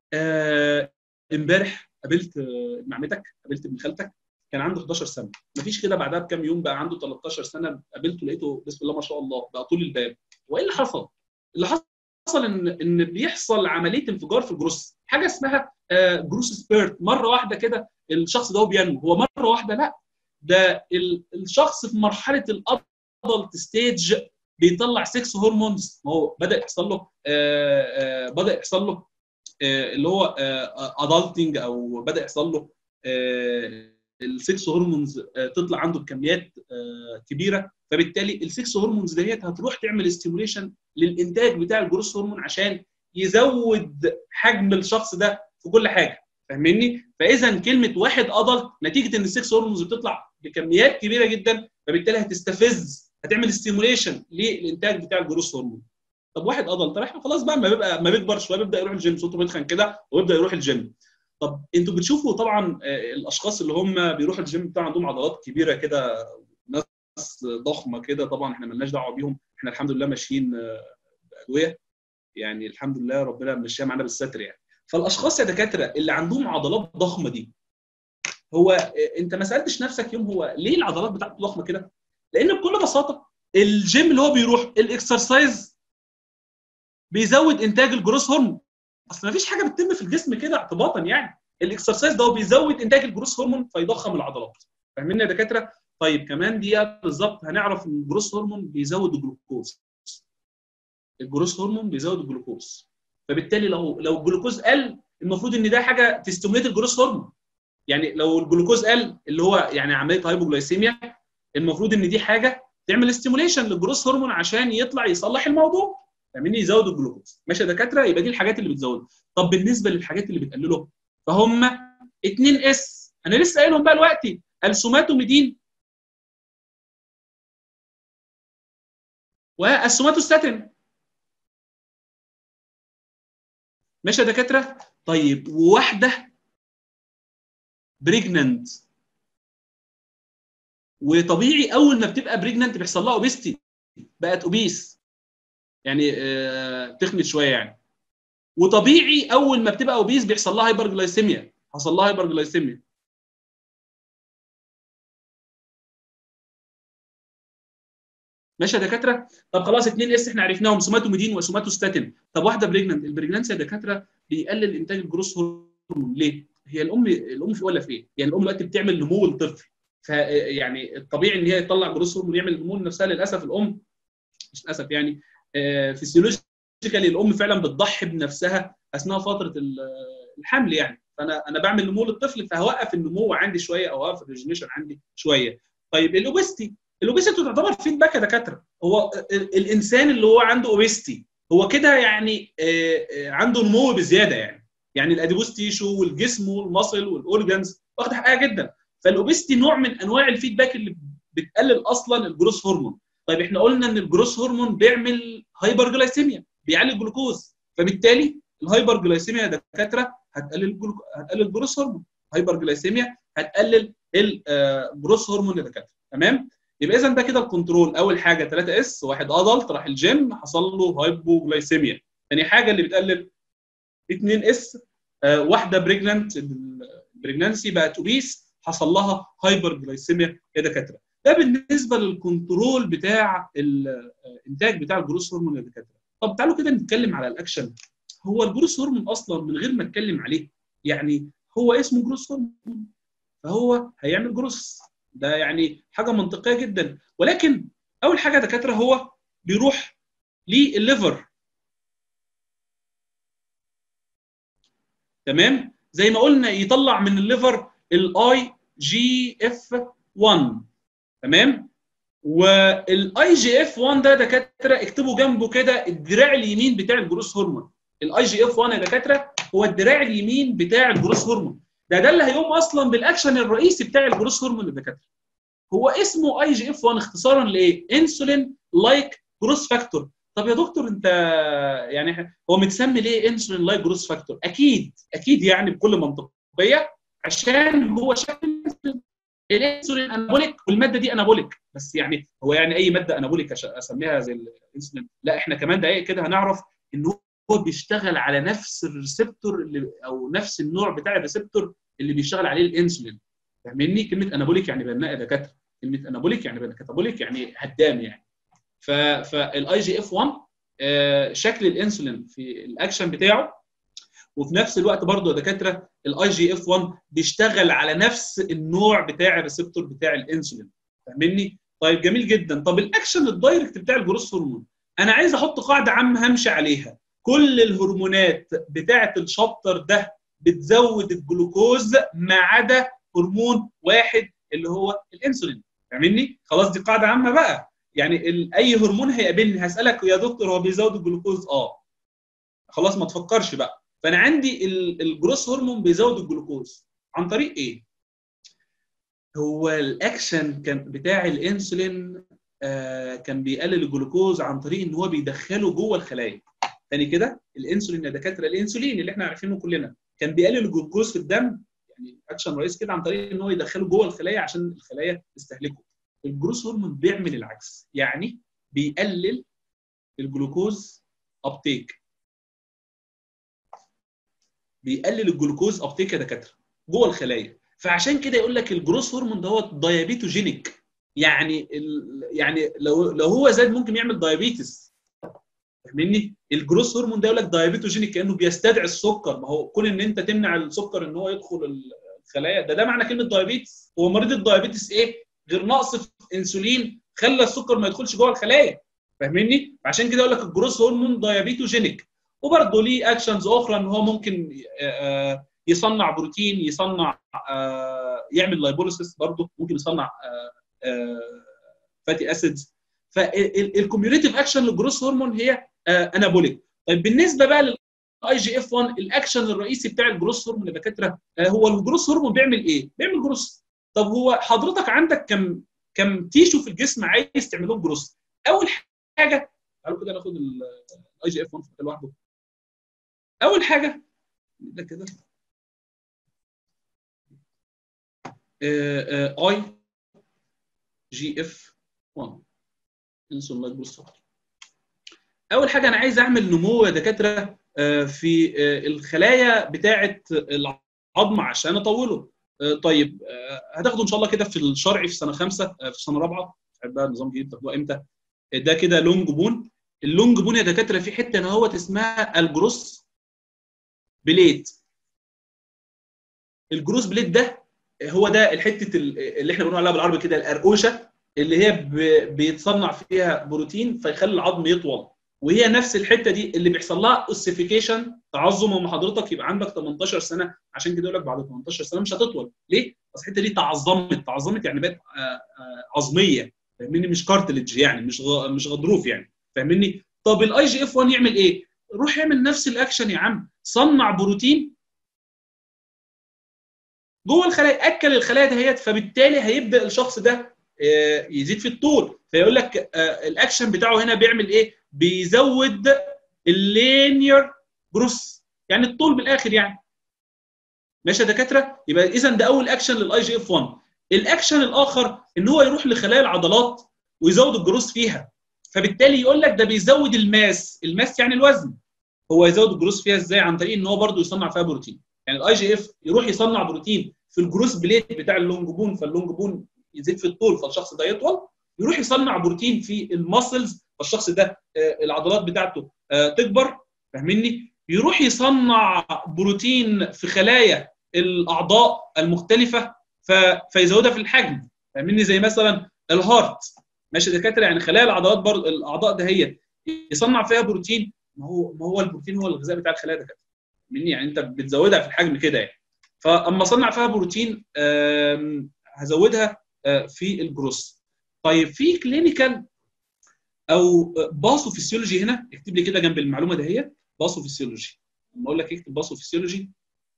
امبارح آه قابلت ابن عمتك قابلت ابن خالتك كان عنده 11 سنه مفيش كده بعدها بكام يوم بقى عنده 13 سنه قابلته لقيته بسم الله ما شاء الله بقى طول الباب وايه اللي حصل؟ اللي حصل ان ان بيحصل عمليه انفجار في الجروس حاجه اسمها آه جروس سبيرت مره واحده كده الشخص ده بينمو هو مره واحده لا ده الشخص في مرحله الادلت ستيج بيطلع 6 هرمونز ما هو بدا يحصل له آه آه بدا يحصل له اللي هو ادلتنج او بدا يحصل له السكس هرمونز تطلع عنده بكميات كبيره فبالتالي السكس هرمونز ديت هتروح تعمل ستيموليشن للانتاج بتاع الجروس هرمون عشان يزود حجم الشخص ده في كل حاجه فاهمني؟ فاذا كلمه واحد ادلت نتيجه ان السكس هرمونز بتطلع بكميات كبيره جدا فبالتالي هتستفز هتعمل ستيموليشن للانتاج بتاع الجروس هرمون طب واحد ادلت راح خلاص بقى ما بيبقى ما بيكبر شويه بيبدا يروح الجيم صوته بيتخن كده ويبدا يروح الجيم طب انتوا بتشوفوا طبعا الاشخاص اللي هم بيروحوا الجيم بتاع عندهم عضلات كبيره كده ناس ضخمه كده طبعا احنا مالناش دعوه بيهم احنا الحمد لله ماشيين بادويه يعني الحمد لله ربنا ماشيه معانا بالستر يعني فالاشخاص يا دكاتره اللي عندهم عضلات ضخمه دي هو انت ما سالتش نفسك يوم هو ليه العضلات بتاعته ضخمه كده؟ لان بكل بساطه الجيم اللي هو بيروح الاكسرسايز بيزود انتاج الجروس هرمون اصل ما فيش حاجه بتتم في الجسم كده اعتباطا يعني الاكسرسايز ده هو بيزود انتاج الجروس هرمون فيضخم العضلات فاهمين يا دكاتره طيب كمان دقيقه بالظبط هنعرف ان الجروس هرمون بيزود الجلوكوز الجروس هرمون بيزود الجلوكوز فبالتالي لو لو الجلوكوز قل المفروض ان ده حاجه تستميت الجروس هرمون يعني لو الجلوكوز قل اللي هو يعني عمليه هايبوجلايسيميا المفروض ان دي حاجه تعمل ستيموليشن للجروس هرمون عشان يطلع يصلح الموضوع فاهمني يزود الجلوكوز ماشي يا دكاتره يبقى دي الحاجات اللي بتزوده طب بالنسبه للحاجات اللي بتقلله فهم 2 اس انا لسه قايلهم بقى دلوقتي السوماتوميدين والسوماتوستاتين ماشي يا دكاتره طيب واحده بريجننت وطبيعي اول ما بتبقى بريجننت بيحصل لها اوبيستي بقت اوبيس يعني آه تخنت شويه يعني وطبيعي اول ما بتبقى اوبيس بيحصل لها هايبر جلايسيميا حصل لها هايبر جلايسيميا ماشي يا دكاتره طب خلاص اثنين اس احنا عرفناهم سوماتوميدين وسوماتوستاتين طب واحده بريجننت البريجنانسي يا دكاتره بيقلل انتاج الجروس هرمون ليه؟ هي الام الام في ولا في ايه؟ يعني الام دلوقتي بتعمل نمو الطفل فيعني الطبيعي ان هي تطلع جروس هرمون يعمل نمو لنفسها للاسف الام مش للاسف يعني فيسيولوجيكالي الام فعلا بتضحي بنفسها اثناء فتره الحمل يعني فانا انا بعمل نمو للطفل فهوقف النمو عندي شويه او اوقف الريجنيشن عندي شويه طيب الاوبستي الاوبستي تعتبر فيدباك يا دكاتره هو الانسان اللي هو عنده اوبستي هو كده يعني عنده نمو بزياده يعني يعني الاديبوس تيشو والجسم والمصل والاورجنز واخد حقها جدا فالاوبستي نوع من انواع الفيدباك اللي بتقلل اصلا الجروس هرمون طيب احنا قلنا ان الجروس هرمون بيعمل هايبر جلايسيميا بيعلي الجلوكوز فبالتالي الهايبر جلايسيميا يا دكاتره هتقلل الجلوك... هتقلل الجروس هرمون هايبر جلايسيميا هتقلل الجروس هرمون يا دكاتره تمام يبقى اذا ده كده الكنترول اول حاجه 3 اس واحد ادلت راح الجيم حصل له هايبوجلايسيميا ثاني حاجه اللي بتقلل 2 اس آه واحده بريجننت البريجننسي بقت اوبيس حصل لها هايبر جلايسيميا يا دكاتره ده بالنسبه للكنترول بتاع الانتاج بتاع الجروس هرمون يا دكاتره طب تعالوا كده نتكلم على الاكشن هو الجروس هرمون اصلا من غير ما اتكلم عليه يعني هو اسمه جروس هرمون فهو هيعمل جروس ده يعني حاجه منطقيه جدا ولكن اول حاجه دكاتره هو بيروح للليفر تمام زي ما قلنا يطلع من الليفر الاي جي اف 1 تمام والاي جي اف 1 ده دكاتره اكتبوا جنبه كده الدراع اليمين بتاع الجروس هرمون الاي جي اف 1 يا دكاتره هو الدراع اليمين بتاع الجروس هرمون ده ده اللي هيقوم اصلا بالاكشن الرئيسي بتاع الجروس هرمون الدكاتره هو اسمه اي جي اف 1 اختصارا لايه انسولين لايك جروس فاكتور طب يا دكتور انت يعني هو متسمي ليه انسولين لايك جروس فاكتور اكيد اكيد يعني بكل منطقيه عشان هو شكل الانسولين انابوليك والماده دي انابوليك بس يعني هو يعني اي ماده انابوليك اسميها زي الانسولين لا احنا كمان دقائق كده هنعرف ان هو بيشتغل على نفس الريسبتور اللي او نفس النوع بتاع الريسبتور اللي بيشتغل عليه الانسولين فاهمني كلمه انابوليك يعني بناء يا دكاتره كلمه انابوليك يعني كاتابوليك يعني هدام يعني فالاي جي اف 1 شكل الانسولين في الاكشن بتاعه وفي نفس الوقت برضه يا دكاتره الاي جي اف 1 بيشتغل على نفس النوع بتاع الريسبتور بتاع الانسولين فاهمني؟ طيب جميل جدا طب الاكشن الدايركت بتاع الجروس هرمون انا عايز احط قاعده عامه همشي عليها كل الهرمونات بتاعه الشابتر ده بتزود الجلوكوز ما عدا هرمون واحد اللي هو الانسولين فاهمني؟ خلاص دي قاعده عامه بقى يعني اي هرمون هيقابلني هسالك يا دكتور هو بيزود الجلوكوز اه خلاص ما تفكرش بقى فانا عندي الجروس هرمون بيزود الجلوكوز عن طريق ايه هو الاكشن كان بتاع الانسولين آه كان بيقلل الجلوكوز عن طريق ان هو بيدخله جوه الخلايا تاني كده الانسولين يا دكاتره الانسولين اللي احنا عارفينه كلنا كان بيقلل الجلوكوز في الدم يعني اكشن رئيسي كده عن طريق ان هو يدخله جوه الخلايا عشان الخلايا تستهلكه الجروس هرمون بيعمل العكس يعني بيقلل الجلوكوز ابتيك بيقلل الجلوكوز ابتيك يا دكاتره جوه الخلايا فعشان كده يقول لك الجروس هرمون دوت دايابيتوجينيك يعني ال... يعني لو لو هو زاد ممكن يعمل دايابيتس فاهمني الجروس هرمون ده يقول لك دايابيتوجينيك كانه بيستدعي السكر ما هو كون ان انت تمنع السكر ان هو يدخل الخلايا ده ده معنى كلمه دايابيتس هو مريض الدايابيتس ايه غير نقص في انسولين خلى السكر ما يدخلش جوه الخلايا فاهمني عشان كده يقول لك الجروس هرمون دايابيتوجينيك وبرضه ليه اكشنز اخرى ان هو ممكن يصنع بروتين يصنع يعمل لايبوليسيس برضه ممكن يصنع فاتي اسيدز فالكوميونيتيف اكشن للجروس هرمون هي انابوليك طيب بالنسبه بقى للاي جي اف 1 الاكشن الرئيسي بتاع الجروس هرمون يا دكاتره هو الجروس هرمون بيعمل ايه؟ بيعمل جروس طب هو حضرتك عندك كم كم تيشو في الجسم عايز تعمل لهم جروس اول حاجه تعالوا كده ناخد الاي جي اف 1 لوحده اول حاجه ده كده اي جي اف 1 انسون لايك بالسكر اول حاجه انا عايز اعمل نمو يا دكاتره في الخلايا بتاعه العظم عشان اطوله طيب هتاخده ان شاء الله كده في الشرعي في سنه خمسه في سنه رابعه بقى نظام جديد تاخدوه امتى ده كده لونج بون اللونج بون يا دكاتره في حته هنا اهوت اسمها الجروس بليت الجروس بليت ده هو ده الحته اللي احنا بنقول عليها بالعربي كده القرقوشه اللي هي بيتصنع فيها بروتين فيخلي العظم يطول وهي نفس الحته دي اللي بيحصل لها اوسيفيكيشن تعظم لما حضرتك يبقى عندك 18 سنه عشان كده يقول لك بعد 18 سنه مش هتطول ليه؟ اصل الحته دي تعظمت تعظمت يعني بقت عظميه فاهمني مش كارتلج يعني مش مش غضروف يعني فاهمني طب الاي جي اف 1 يعمل ايه؟ روح اعمل نفس الاكشن يا عم صنع بروتين جوه الخلايا اكل الخلايا دهيت فبالتالي هيبدا الشخص ده يزيد في الطول فيقول لك الاكشن بتاعه هنا بيعمل ايه؟ بيزود اللينير جروس يعني الطول بالاخر يعني ماشي يا دكاتره يبقى اذا ده اول اكشن للاي جي اف 1 الاكشن الاخر ان هو يروح لخلايا العضلات ويزود الجروس فيها فبالتالي يقول لك ده بيزود الماس الماس يعني الوزن هو يزود الجروس فيها ازاي عن طريق ان هو برده يصنع فيها بروتين يعني الاي جي اف يروح يصنع بروتين في الجروس بليت بتاع اللونج بون فاللونج بون يزيد في الطول فالشخص ده يطول يروح يصنع بروتين في الماسلز فالشخص ده العضلات بتاعته تكبر فاهمني يروح يصنع بروتين في خلايا الاعضاء المختلفه فيزودها في الحجم فاهمني زي مثلا الهارت ماشي دكاتره يعني خلايا العضلات برضه الاعضاء ده هي يصنع فيها بروتين ما هو ما هو البروتين هو الغذاء بتاع الخلايا دكاتره مني يعني انت بتزودها في الحجم كده يعني فاما اصنع فيها بروتين هزودها في الجروس طيب في كلينيكال او باثو فيسيولوجي هنا اكتب لي كده جنب المعلومه دهيت باثو فيسيولوجي لما اقول لك اكتب باثو فيسيولوجي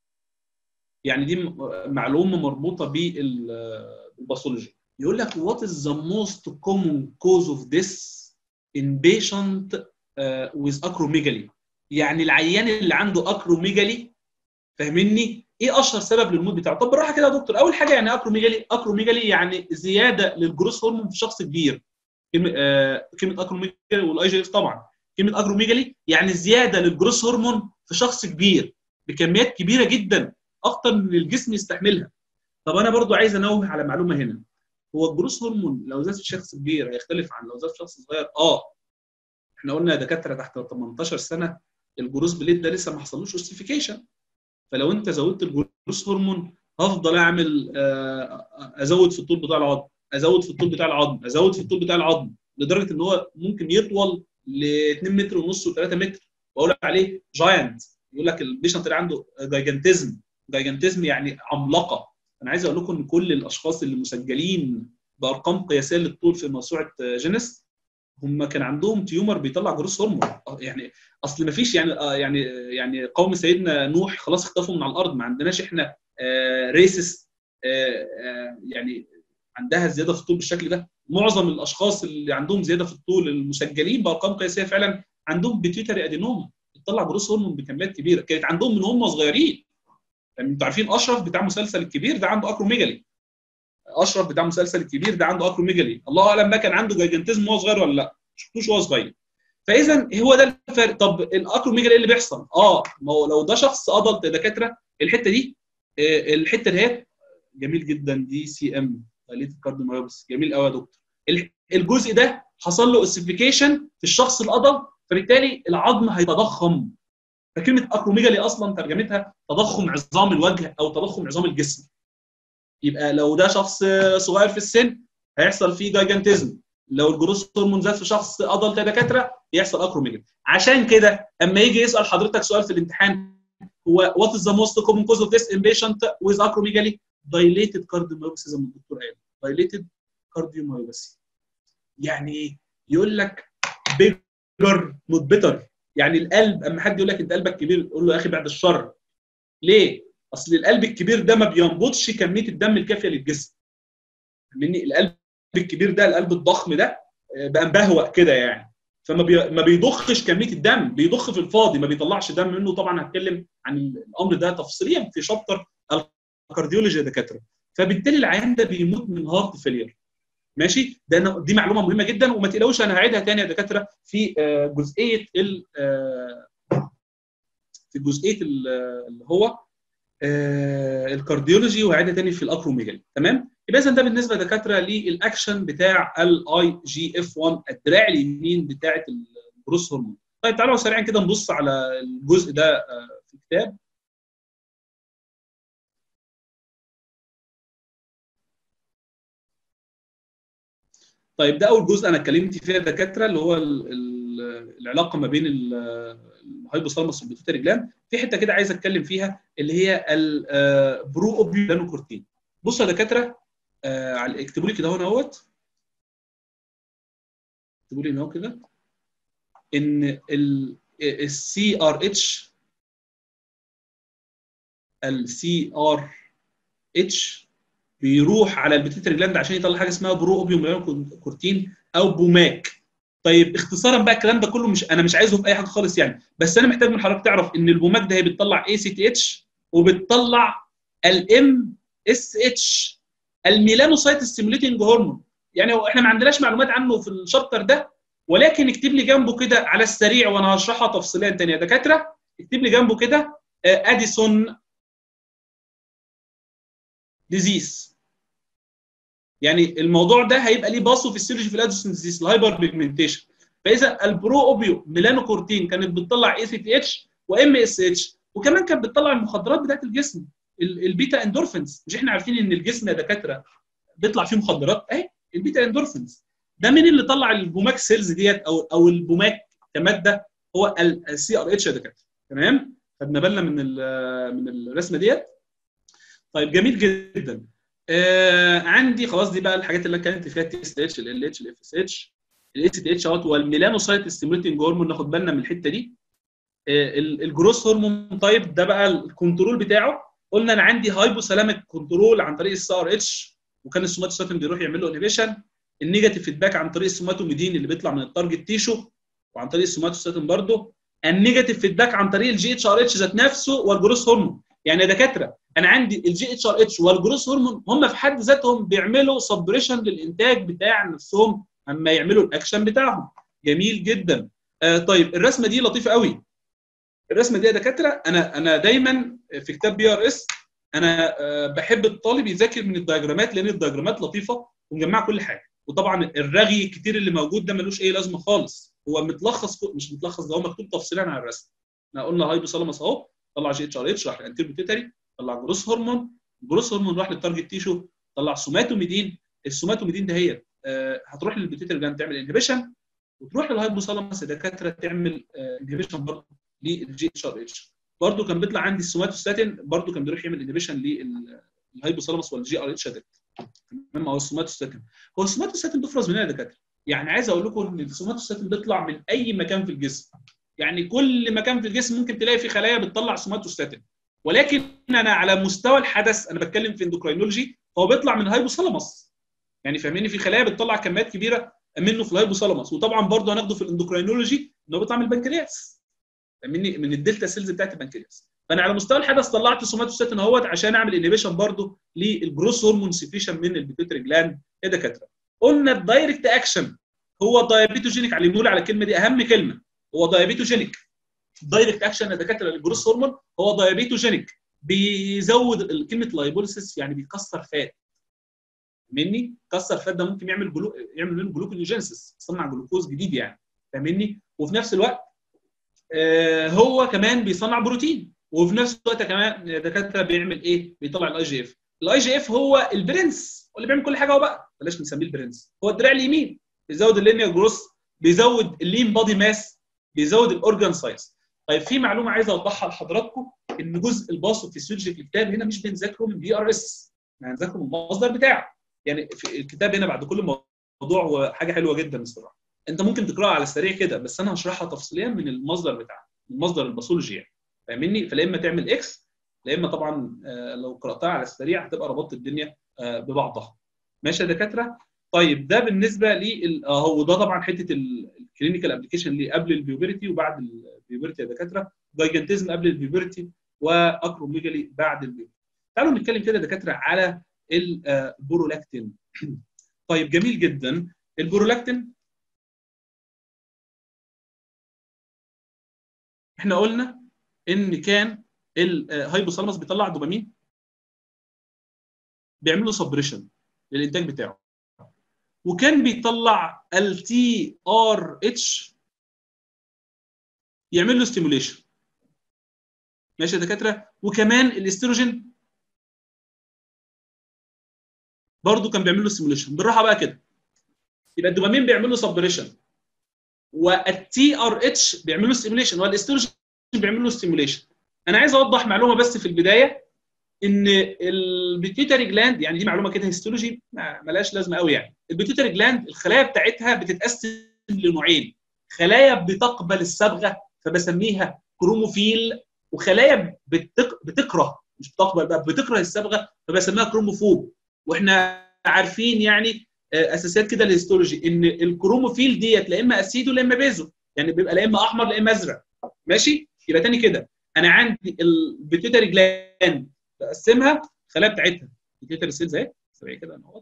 يعني دي معلومه مربوطه بالباثولوجي يقول لك what is the most common cause of this in patient uh, with acromegaly يعني العيان اللي عنده اكروميجالي فاهمني ايه اشهر سبب للموت بتاعه طب بالراحه كده يا دكتور اول حاجه يعني اكروميجالي اكروميجالي يعني زياده للجروس هرمون في شخص كبير كلمه آه كلمه اكروميجالي والاي جي اف طبعا كلمه اكروميجالي يعني زياده للجروس هرمون في شخص كبير بكميات كبيره جدا اكتر من الجسم يستحملها طب انا برضو عايز انوه على معلومه هنا هو الجروس هرمون لو زاد في شخص كبير هيختلف عن لو زاد في شخص صغير اه احنا قلنا دكاتره تحت 18 سنه الجروس بليد ده لسه ما حصلوش اوستيفيكيشن فلو انت زودت الجروس هرمون هفضل اعمل ازود في الطول بتاع العظم ازود في الطول بتاع العظم ازود في الطول بتاع العظم لدرجه ان هو ممكن يطول ل 2 متر ونص و3 متر بقول عليه جاينت يقول لك البيشنت اللي عنده جايجنتزم جايجنتزم يعني عملاقه انا عايز اقول لكم ان كل الاشخاص اللي مسجلين بارقام قياسيه للطول في موسوعه جينيس هم كان عندهم تيومر بيطلع جروس هرمون يعني اصل ما فيش يعني يعني يعني قوم سيدنا نوح خلاص اختفوا من على الارض ما عندناش احنا ريسس يعني عندها زياده في الطول بالشكل ده معظم الاشخاص اللي عندهم زياده في الطول المسجلين بارقام قياسيه فعلا عندهم بيتيوتري ادينوما بتطلع جروس هرمون بكميات كبيره كانت عندهم من هم صغيرين يعني انتوا عارفين اشرف بتاع مسلسل الكبير ده عنده اكروميجالي اشرف بتاع مسلسل الكبير ده عنده اكروميجالي الله اعلم بقى كان عنده جايجنتيزم وهو صغير ولا لا شفتوش وهو صغير فاذا هو ده الفرق طب الاكروميجالي ايه اللي بيحصل اه ما هو لو ده شخص ادلت دكاتره الحته دي الحته ديت جميل جدا دي سي ام دايليتد كارديوميوباثي جميل قوي يا دكتور الجزء ده حصل له اوسيفيكيشن في الشخص الادلت فبالتالي العظم هيتضخم فكلمه اكروميجالي اصلا ترجمتها تضخم عظام الوجه او تضخم عظام الجسم يبقى لو ده شخص صغير في السن هيحصل فيه جايجنتيزم لو الجروس هرمون زاد في شخص ادلت دكاتره يحصل اكروميجالي عشان كده اما يجي يسال حضرتك سؤال في الامتحان هو وات از ذا موست كومن كوز اوف ذس ان بيشنت ويز اكروميجالي دايليتد كارديوميوباثي زي ما الدكتور قال دايليتد كارديوميوباثي يعني ايه؟ يقول لك بيجر نوت بيتر يعني القلب اما حد يقول لك انت قلبك كبير قول له يا اخي بعد الشر ليه؟ اصل القلب الكبير ده ما بينبضش كميه الدم الكافيه للجسم مني القلب الكبير ده القلب الضخم ده بقى مبهوأ كده يعني فما بي... ما بيضخش كميه الدم بيضخ في الفاضي ما بيطلعش دم منه طبعا هتكلم عن الامر ده تفصيليا في شابتر الكارديولوجي يا دكاتره فبالتالي العيان ده بيموت من هارت فيلير ماشي ده دي معلومه مهمه جدا وما تقلقوش انا هعيدها تاني يا دكاتره في جزئيه ال في جزئيه اللي هو الكارديولوجي وهعيدها تاني في الاكروميجالي تمام يبقى اذا ده بالنسبه دكاتره للاكشن بتاع الاي جي اف 1 الدراع اليمين بتاعه الجروس هرمون طيب تعالوا سريعا كده نبص على الجزء ده في الكتاب طيب ده اول جزء انا اتكلمت فيه دكاتره اللي هو ال ال العلاقه ما بين الهايبوثالاموس والبيتوتري جلاند في حته كده عايز اتكلم فيها اللي هي البرو اوبيولانوكورتين بصوا يا دكاتره اكتبوا لي كده هنا اهوت اكتبوا لي هنا كده ان السي ار اتش السي ار اتش بيروح على البيتيتري جلاند عشان يطلع حاجه اسمها برو اوبيوم كورتين او بوماك طيب اختصارا بقى الكلام ده كله مش انا مش عايزه في اي حاجه خالص يعني بس انا محتاج من حضرتك تعرف ان البوماك ده هي بتطلع اي سي تي اتش وبتطلع الام اس اتش الميلانوسايت ستيموليتنج هرمون يعني احنا ما عندناش معلومات عنه في الشابتر ده ولكن اكتب لي جنبه كده على السريع وانا هشرحها تفصيليا تاني يا دكاتره اكتب لي جنبه كده اديسون ديزيز يعني الموضوع ده هيبقى ليه باصو في السيولوجي في الاديسون ديزيز الهايبر بيجمنتيشن فاذا البرو اوبيو ميلانوكورتين كانت بتطلع اي سي تي اتش وام اس اتش وكمان كانت بتطلع المخدرات بتاعت الجسم البيتا اندورفينز مش احنا عارفين ان الجسم يا دكاتره بيطلع فيه مخدرات اهي البيتا اندورفينز ده مين اللي طلع البوماك سيلز ديت او او البوماك كماده هو السي ار اتش يا دكاتره تمام خدنا بالنا من من الرسمه ديت طيب جميل جدا آه عندي خلاص دي بقى الحاجات اللي انا اتكلمت فيها التي اس اتش ال اتش الاف اس اتش الاي سي تي اتش اهوت والميلانوسايت ستيموليتنج هرمون ناخد بالنا من الحته دي آه الجروس هرمون طيب ده بقى الكنترول بتاعه قلنا انا عندي هايبوثالاميك كنترول عن طريق السي ار اتش وكان السوماتوستاتين بيروح يعمل له انهبيشن النيجاتيف فيدباك عن طريق السوماتوميدين اللي بيطلع من التارجت تيشو وعن طريق السوماتوستاتين برضه النيجاتيف فيدباك عن طريق الجي اتش ار اتش ذات نفسه والجروس هرمون يعني يا دكاتره انا عندي الجي اتش ار اتش والجروس هرمون هم في حد ذاتهم بيعملوا سبريشن للانتاج بتاع نفسهم اما يعملوا الاكشن بتاعهم جميل جدا آه طيب الرسمه دي لطيفه قوي الرسمه دي يا دكاتره انا انا دايما في كتاب بي ار اس انا آه بحب الطالب يذاكر من الدياجرامات لان الدياجرامات لطيفه ومجمعه كل حاجه وطبعا الرغي الكتير اللي موجود ده ملوش اي لازمه خالص هو متلخص مش متلخص ده هو مكتوب تفصيلا على الرسم احنا قلنا هايبوثالاموس اهو طلع جي اتش ار اتش راح للانتير بيتيتري طلع جروس هرمون جروس هرمون راح للتارجت تيشو طلع سوماتوميدين السوماتوميدين ده هي آه هتروح للبيتيتري جلاند تعمل انهبيشن وتروح للهايبوثالاموس الدكاتره تعمل انهبيشن برضه للجي اتش ار اتش برضه كان بيطلع عندي السوماتوستاتين برضه كان بيروح يعمل انهبيشن للهايبوثالاموس والجي ار اتش تمام هو السوماتوستاتين هو السوماتوستاتين بيفرز منين يا دكاتره؟ يعني عايز اقول لكم ان السوماتوستاتين بيطلع من اي مكان في الجسم يعني كل مكان في الجسم ممكن تلاقي فيه خلايا بتطلع سوماتوستاتين ولكن انا على مستوى الحدث انا بتكلم في اندوكراينولوجي هو بيطلع من الهايبوثالاموس يعني فاهميني في خلايا بتطلع كميات كبيره منه في الهايبوثالاموس وطبعا برضه هناخده في الاندوكراينولوجي ان هو بيطلع من البنكرياس فاهمني من الدلتا سيلز بتاعت البنكرياس فانا على مستوى الحدث طلعت سوماتوستاتين اهوت عشان اعمل انهبيشن برضه للجروس هرمون سكريشن من البيتوتري جلاند يا دكاتره قلنا الدايركت اكشن هو دايابيتوجينيك علموا على الكلمه دي اهم كلمه هو دايابيتوجينيك دايركت اكشن يا دكاتره للجروس هرمون هو دايابيتوجينيك بيزود كلمه لايبوليسيس يعني بيكسر فات مني كسر فات ده ممكن يعمل جلو... يعمل منه جلوكونيوجينيسيس يصنع جلوكوز جديد يعني فاهمني وفي نفس الوقت آه هو كمان بيصنع بروتين وفي نفس الوقت كمان يا دكاتره بيعمل ايه؟ بيطلع الاي جي اف الاي جي اف هو البرنس اللي بيعمل كل حاجه هو بقى بلاش نسميه البرنس هو الدراع اليمين بيزود اللينيا جروس بيزود اللين بادي ماس بيزود الاورجان سايز طيب في معلومه عايز اوضحها لحضراتكم ان جزء الباص في السويتش في الكتاب هنا مش بنذاكره من بي ار اس احنا هنذاكره من المصدر بتاعه يعني في الكتاب هنا بعد كل موضوع وحاجه حلوه جدا الصراحه انت ممكن تقراها على السريع كده بس انا هشرحها تفصيليا من المصدر بتاعها من مصدر الباثولوجي يعني فاهمني فلا اما تعمل اكس لا اما طبعا لو قراتها على السريع هتبقى ربطت الدنيا ببعضها ماشي يا دكاتره طيب ده بالنسبه لي هو ده طبعا حته الكلينيكال ابلكيشن اللي قبل البيوبرتي وبعد البيوبرتي يا دكاتره جايجنتيزم قبل البيوبرتي واكروميجالي بعد البيوبرتي تعالوا نتكلم كده دكاتره على البرولاكتين طيب جميل جدا البرولاكتين احنا قلنا ان كان الهايبوثالاموس بيطلع دوبامين بيعمل له سبريشن للانتاج بتاعه وكان بيطلع التي ار اتش يعمل له ستيموليشن ماشي يا دكاتره وكمان الاستروجين برضه كان بيعمل له ستيموليشن بالراحه بقى كده يبقى الدوبامين بيعمل له سبريشن والتي ار اتش بيعمل له ستيموليشن والاستروجين بيعمل له ستيموليشن انا عايز اوضح معلومه بس في البدايه ان البيتيوتري جلاند يعني دي معلومه كده هيستولوجي ملهاش لازمه قوي يعني البيتيوتري جلاند الخلايا بتاعتها بتتقسم لنوعين خلايا بتقبل الصبغه فبسميها كروموفيل وخلايا بتك... بتكره مش بتقبل بقى بتكره الصبغه فبسميها كروموفوب واحنا عارفين يعني اساسيات كده الهيستولوجي ان الكروموفيل ديت لا اما اسيدو لا اما بيزو يعني بيبقى لا اما احمر لا اما ازرق ماشي يبقى تاني كده انا عندي البيتيوتري جلاند بقسمها الخلايا بتاعتها البيتيوتري سيلز اهي سريع كده انا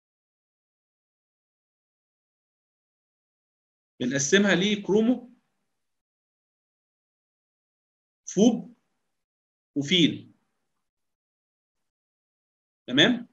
بنقسمها لكرومو فوب وفيل تمام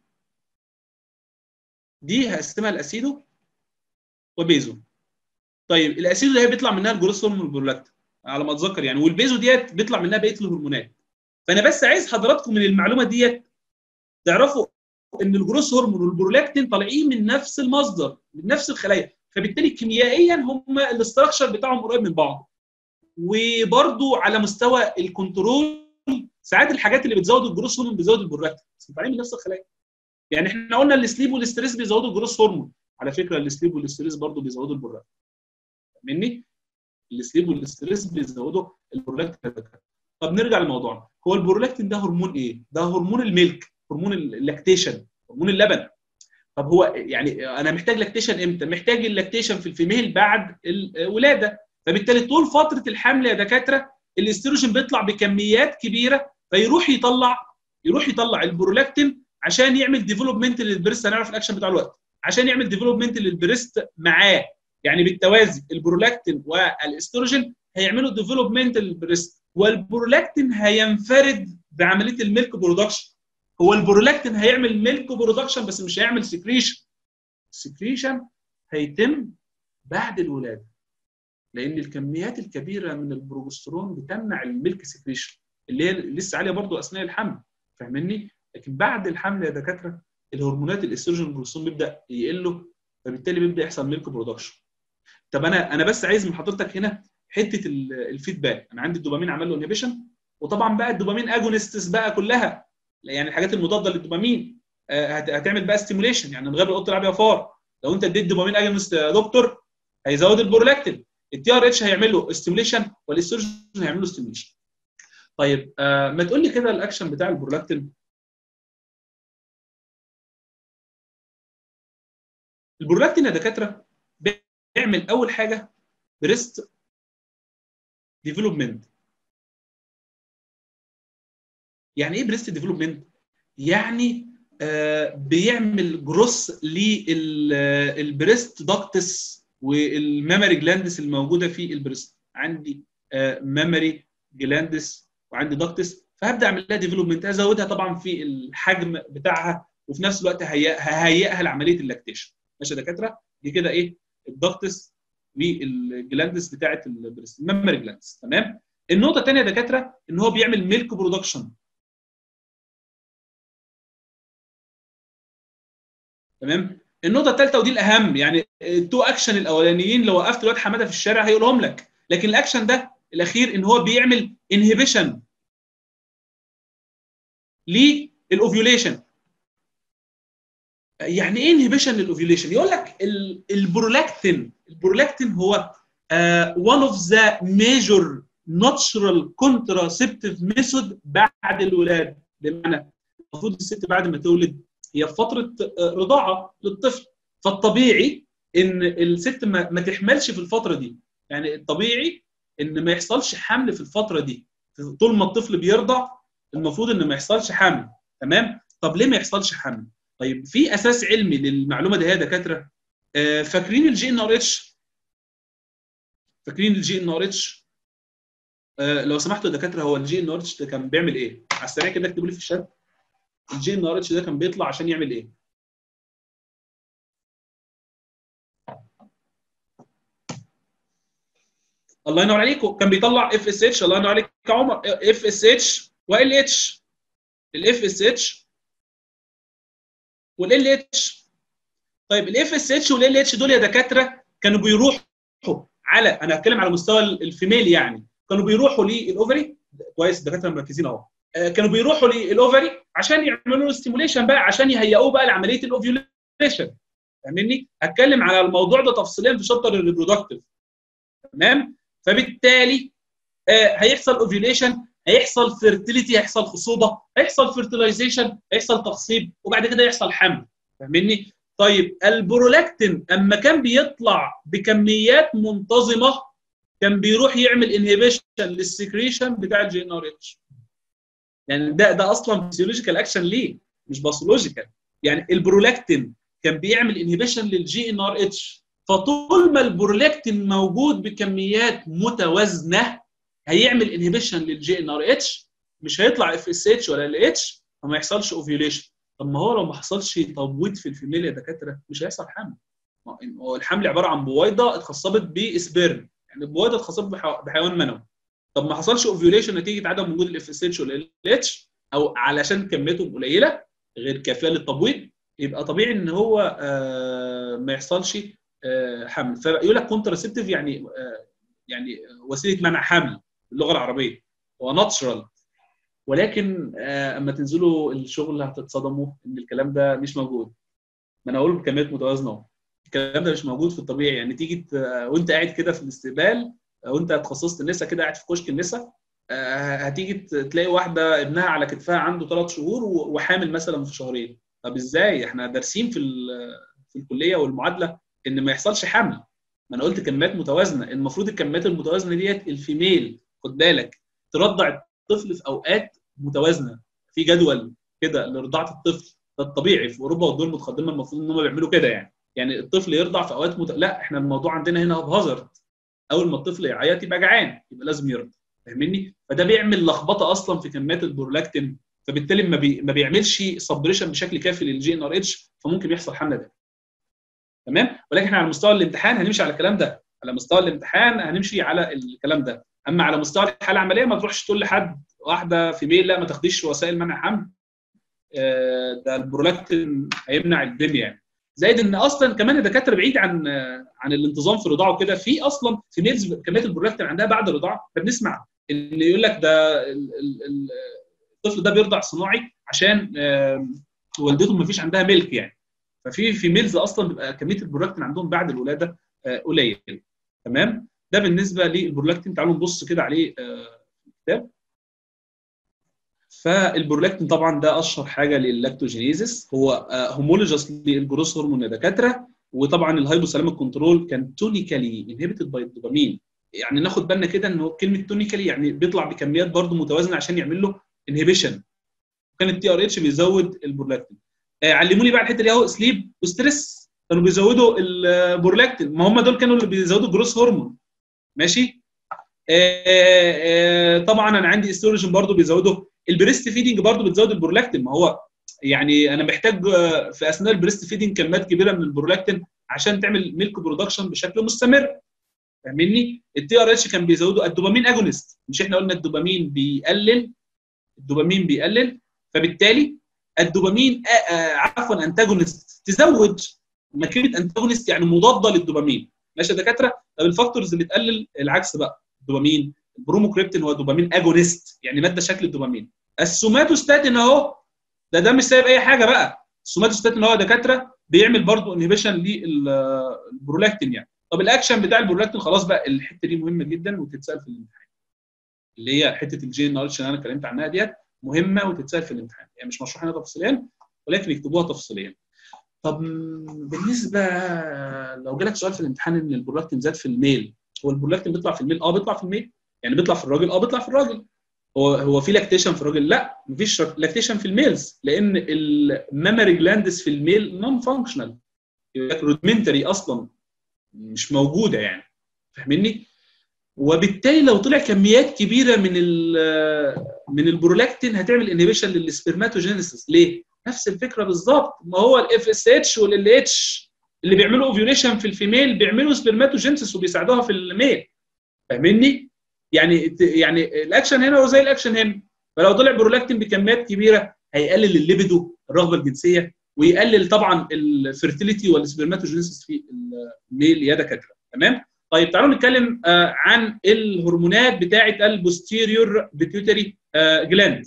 دي هقسمها لاسيدو وبيزو طيب الاسيدو اللي هي بيطلع منها الجروس هرمون والبرولاكتين على ما اتذكر يعني والبيزو ديت بيطلع منها بقيه الهرمونات فانا بس عايز حضراتكم من المعلومه ديت تعرفوا ان الجروس هرمون والبرولاكتين طالعين من نفس المصدر من نفس الخلايا فبالتالي كيميائيا هم الاستراكشر بتاعهم قريب من بعض وبرده على مستوى الكنترول ساعات الحاجات اللي بتزود الجروس هرمون بتزود البرولاكتين طالعين من نفس الخلايا يعني احنا قلنا السليب والاستريس بيزودوا الجروس هرمون على فكره السليب والاستريس برضه بيزودوا البرولاكتين فاهمني؟ السليب والاستريس بيزودوا البرولاكتين طب نرجع لموضوعنا هو البرولاكتين ده هرمون ايه؟ ده هرمون الميلك هرمون اللاكتيشن هرمون اللبن طب هو يعني انا محتاج لاكتيشن امتى؟ محتاج اللاكتيشن في الفيميل بعد الولاده فبالتالي طول فتره الحمل يا دكاتره الاستروجين بيطلع بكميات كبيره فيروح يطلع يروح يطلع البرولاكتين عشان يعمل ديفلوبمنت للبريست هنعرف الاكشن بتاع الوقت عشان يعمل ديفلوبمنت للبريست معاه يعني بالتوازي البرولاكتين والاستروجين هيعملوا ديفلوبمنت للبريست والبرولاكتين هينفرد بعمليه الميلك برودكشن هو البرولاكتين هيعمل ميلك برودكشن بس مش هيعمل سكريشن السكريشن هيتم بعد الولاده لان الكميات الكبيره من البروجسترون بتمنع الميلك سكريشن اللي هي لسه عاليه برضو اثناء الحمل فاهمني لكن بعد الحمل يا دكاتره الهرمونات الاستروجين والبروجسترون بيبدا يقلوا فبالتالي بيبدا يحصل ميلك برودكشن طب انا انا بس عايز من حضرتك هنا حته الفيدباك انا عندي الدوبامين عمل له انهبيشن وطبعا بقى الدوبامين اجونستس بقى كلها يعني الحاجات المضاده للدوبامين هتعمل بقى ستيموليشن يعني من غير القط العب يا فار لو انت اديت دوبامين اجونست يا دكتور هيزود البرولاكتين التي ار اتش هيعمل له ستيموليشن والاستروجين هيعمل له ستيموليشن طيب آه ما تقول لي كده الاكشن بتاع البرولاكتين البرولاكتين يا دكاتره بيعمل اول حاجه بريست ديفلوبمنت يعني ايه بريست ديفلوبمنت يعني آه بيعمل جروس للبريست داكتس والميموري جلاندس الموجوده في البريست عندي آه ميموري جلاندس وعندي داكتس فهبدا اعمل لها ديفلوبمنت ازودها طبعا في الحجم بتاعها وفي نفس الوقت ههيئها لعمليه اللاكتيشن ماشي يا دكاتره دي كده ايه الداكتس والجلاندس بتاعه البريست الميموري جلاندس تمام النقطه الثانيه يا دكاتره ان هو بيعمل ميلك برودكشن تمام النقطه الثالثه ودي الاهم يعني التو اكشن الاولانيين لو وقفت الواد حماده في الشارع هيقولهم لك لكن الاكشن ده الاخير ان هو بيعمل انهبيشن للاوفيوليشن يعني ايه انهبيشن للاوفيوليشن يقول لك البرولاكتين البرولاكتين هو one of the major natural contraceptive method بعد الولاده بمعنى المفروض الست بعد ما تولد هي في فتره رضاعه للطفل فالطبيعي ان الست ما, ما تحملش في الفتره دي يعني الطبيعي ان ما يحصلش حمل في الفتره دي طول ما الطفل بيرضع المفروض ان ما يحصلش حمل تمام طب ليه ما يحصلش حمل طيب في اساس علمي للمعلومه دي يا دكاتره آه فاكرين الجي ان ار اتش فاكرين الجي ان ار اتش آه لو سمحتوا يا دكاتره هو الجي ان ار اتش ده كان بيعمل ايه على السريع كده اكتبوا لي في الشات الجي ان ار اتش ده كان بيطلع عشان يعمل ايه الله ينور عليكم كان بيطلع اف اس اتش الله ينور عليك يا عمر اف اس اتش وال اتش الاف اس اتش والال اتش طيب الاف اس اتش والال اتش دول يا دكاتره كانوا بيروحوا على انا هتكلم على مستوى الفيميل يعني كانوا بيروحوا للاوفري كويس الدكاتره مركزين اهو كانوا بيروحوا للاوفري عشان يعملوا له ستيموليشن بقى عشان يهيئوه بقى لعمليه الاوفيوليشن فاهمني؟ هتكلم على الموضوع ده تفصيليا في شابتر الريبرودكتيف تمام؟ فبالتالي آه هيحصل اوفيوليشن هيحصل فيرتيليتي هيحصل خصوبه هيحصل فيرتلايزيشن هيحصل تخصيب وبعد كده يحصل حمل فاهمني؟ طيب البرولاكتين اما كان بيطلع بكميات منتظمه كان بيروح يعمل انهبيشن للسكريشن بتاع الجي ان ار اتش يعني ده ده اصلا فيسيولوجيكال اكشن ليه مش باثولوجيكال يعني البرولاكتين كان بيعمل انهبيشن للجي ان ار اتش فطول ما البرولاكتين موجود بكميات متوازنه هيعمل انهبيشن للجي ان ار اتش مش هيطلع اف اس اتش ولا ال اتش فما يحصلش اوفيوليشن طب ما هو لو ما حصلش تبويض في الفيميل يا دكاتره مش هيحصل حمل هو الحمل عباره عن بويضه اتخصبت بسبيرم يعني البويضه اتخصبت بحيوان منوي طب ما حصلش اوفيوليشن نتيجه عدم وجود الاف اس اتش ولا ال اتش او علشان كميتهم قليله غير كافيه للتبويض يبقى طبيعي ان هو آه ما يحصلش آه حمل فيقول لك كونتراسبتيف يعني آه يعني وسيله منع حمل باللغه العربيه هو ناتشرال ولكن آه، اما تنزلوا الشغل هتتصدموا ان الكلام ده مش موجود ما انا اقول بكميات متوازنه اهو الكلام ده مش موجود في الطبيعي يعني تيجي ت- وانت قاعد كده في الاستقبال او انت اتخصصت النساء كده قاعد في كشك النساء آه، هتيجي ت- تلاقي واحده ابنها على كتفها عنده ثلاث شهور و- وحامل مثلا في شهرين طب ازاي احنا دارسين في ال- في الكليه والمعادله ان ما يحصلش حمل ما انا قلت كميات متوازنه المفروض الكميات المتوازنه ديت الفيميل خد بالك ترضع الطفل في اوقات متوازنه في جدول كده لرضاعه الطفل ده الطبيعي في اوروبا والدول المتقدمه المفروض ان هم بيعملوا كده يعني يعني الطفل يرضع في اوقات مت... لا احنا الموضوع عندنا هنا بهزر اول ما الطفل يعيط يبقى جعان يبقى لازم يرضع فاهمني فده بيعمل لخبطه اصلا في كميات البرولاكتين فبالتالي ما, بي... ما بيعملش سبريشن بشكل كافي للجي ان ار اتش فممكن يحصل حمله ده تمام ولكن احنا على مستوى الامتحان هنمشي على الكلام ده على مستوى الامتحان هنمشي على الكلام ده اما على مستوى الحاله العمليه ما تروحش تقول لحد واحده في ميل لا ما تاخديش وسائل منع حمل آه، ده البرولاكتين هيمنع الدنيا يعني زائد ان اصلا كمان الدكاتره بعيد عن آه، عن الانتظام في الرضاعه وكده في اصلا في ميلز كميات البرولاكتين عندها بعد الرضاعه فبنسمع ان يقول لك ده ال- ال- ال- الطفل ده بيرضع صناعي عشان آه، والدته ما فيش عندها ملك يعني ففي في ميلز اصلا بيبقى كميه البرولاكتين عندهم بعد الولاده آه، قليل تمام ده بالنسبه للبرولاكتين تعالوا نبص كده عليه آه، في الكتاب فالبرولاكتين طبعا ده اشهر حاجه لللاكتوجينيزيس هو هومولوجس للجروس هرمون يا دكاتره وطبعا الهايبوثالاميك كنترول كان تونيكالي انهبيتد باي الدوبامين يعني ناخد بالنا كده ان هو كلمه تونيكالي يعني بيطلع بكميات برضو متوازنه عشان يعمل له انهبيشن كان التي ار اتش بيزود البرولاكتين آه، علموني بقى الحته دي اهو سليب وستريس كانوا بيزودوا البرولاكتين ما هم دول كانوا اللي بيزودوا الجروس هرمون ماشي آه، آه، طبعا انا عندي استروجين برضو بيزودوا البريست فيدنج برضو بتزود البرولاكتين ما هو يعني انا محتاج آه، في اثناء البريست فيدنج كميات كبيره من البرولاكتين عشان تعمل ميلك برودكشن بشكل مستمر فاهمني التي ار اتش كان بيزودوا الدوبامين اجونست مش احنا قلنا الدوبامين بيقلل الدوبامين بيقلل فبالتالي الدوبامين آه، آه، عفوا انتاجونست تزود ما كلمه انتاجونست يعني مضاده للدوبامين ماشي يا دكاتره طب الفاكتورز اللي تقلل العكس بقى الدوبامين البروموكريبتين هو دوبامين اجونست يعني ماده شكل الدوبامين السوماتوستاتين اهو ده ده مش سايب اي حاجه بقى السوماتوستاتين هو دكاتره بيعمل برضو انهبيشن للبرولاكتين يعني طب الاكشن بتاع البرولاكتين خلاص بقى الحته دي مهمه جدا وتتسال في الامتحان اللي هي حته الجي ان اللي انا اتكلمت عنها ديت مهمه وتتسال في الامتحان يعني مش مشروح هنا تفصيليا ولكن يكتبوها تفصيليا طب بالنسبه لو جالك سؤال في الامتحان ان البرولاكتين زاد في الميل هو البرولاكتين بيطلع في الميل اه بيطلع في الميل يعني بيطلع في الراجل اه بيطلع في الراجل هو هو في لاكتيشن في الراجل لا مفيش لاكتيشن في الميلز لان الميموري جلاندز في الميل نون فانكشنال رودمنتري اصلا مش موجوده يعني فاهمني وبالتالي لو طلع كميات كبيره من من البرولاكتين هتعمل انهبيشن للسبرماتوجينيسيس ليه نفس الفكره بالظبط ما هو الاف اس اتش والال اتش اللي بيعملوا اوفيوليشن في الفيميل بيعملوا سبرماتوجينيسيس وبيساعدوها في الميل فاهمني يعني يعني الاكشن هنا هو زي الاكشن هنا فلو طلع برولاكتين بكميات كبيره هيقلل الليبيدو الرغبه الجنسيه ويقلل طبعا الفيرتيليتي والسبرماتوجينيسيس في الميل يا دكاتره تمام طيب تعالوا نتكلم آه عن الهرمونات بتاعه البوستيريور بيتيوتري آه جلاند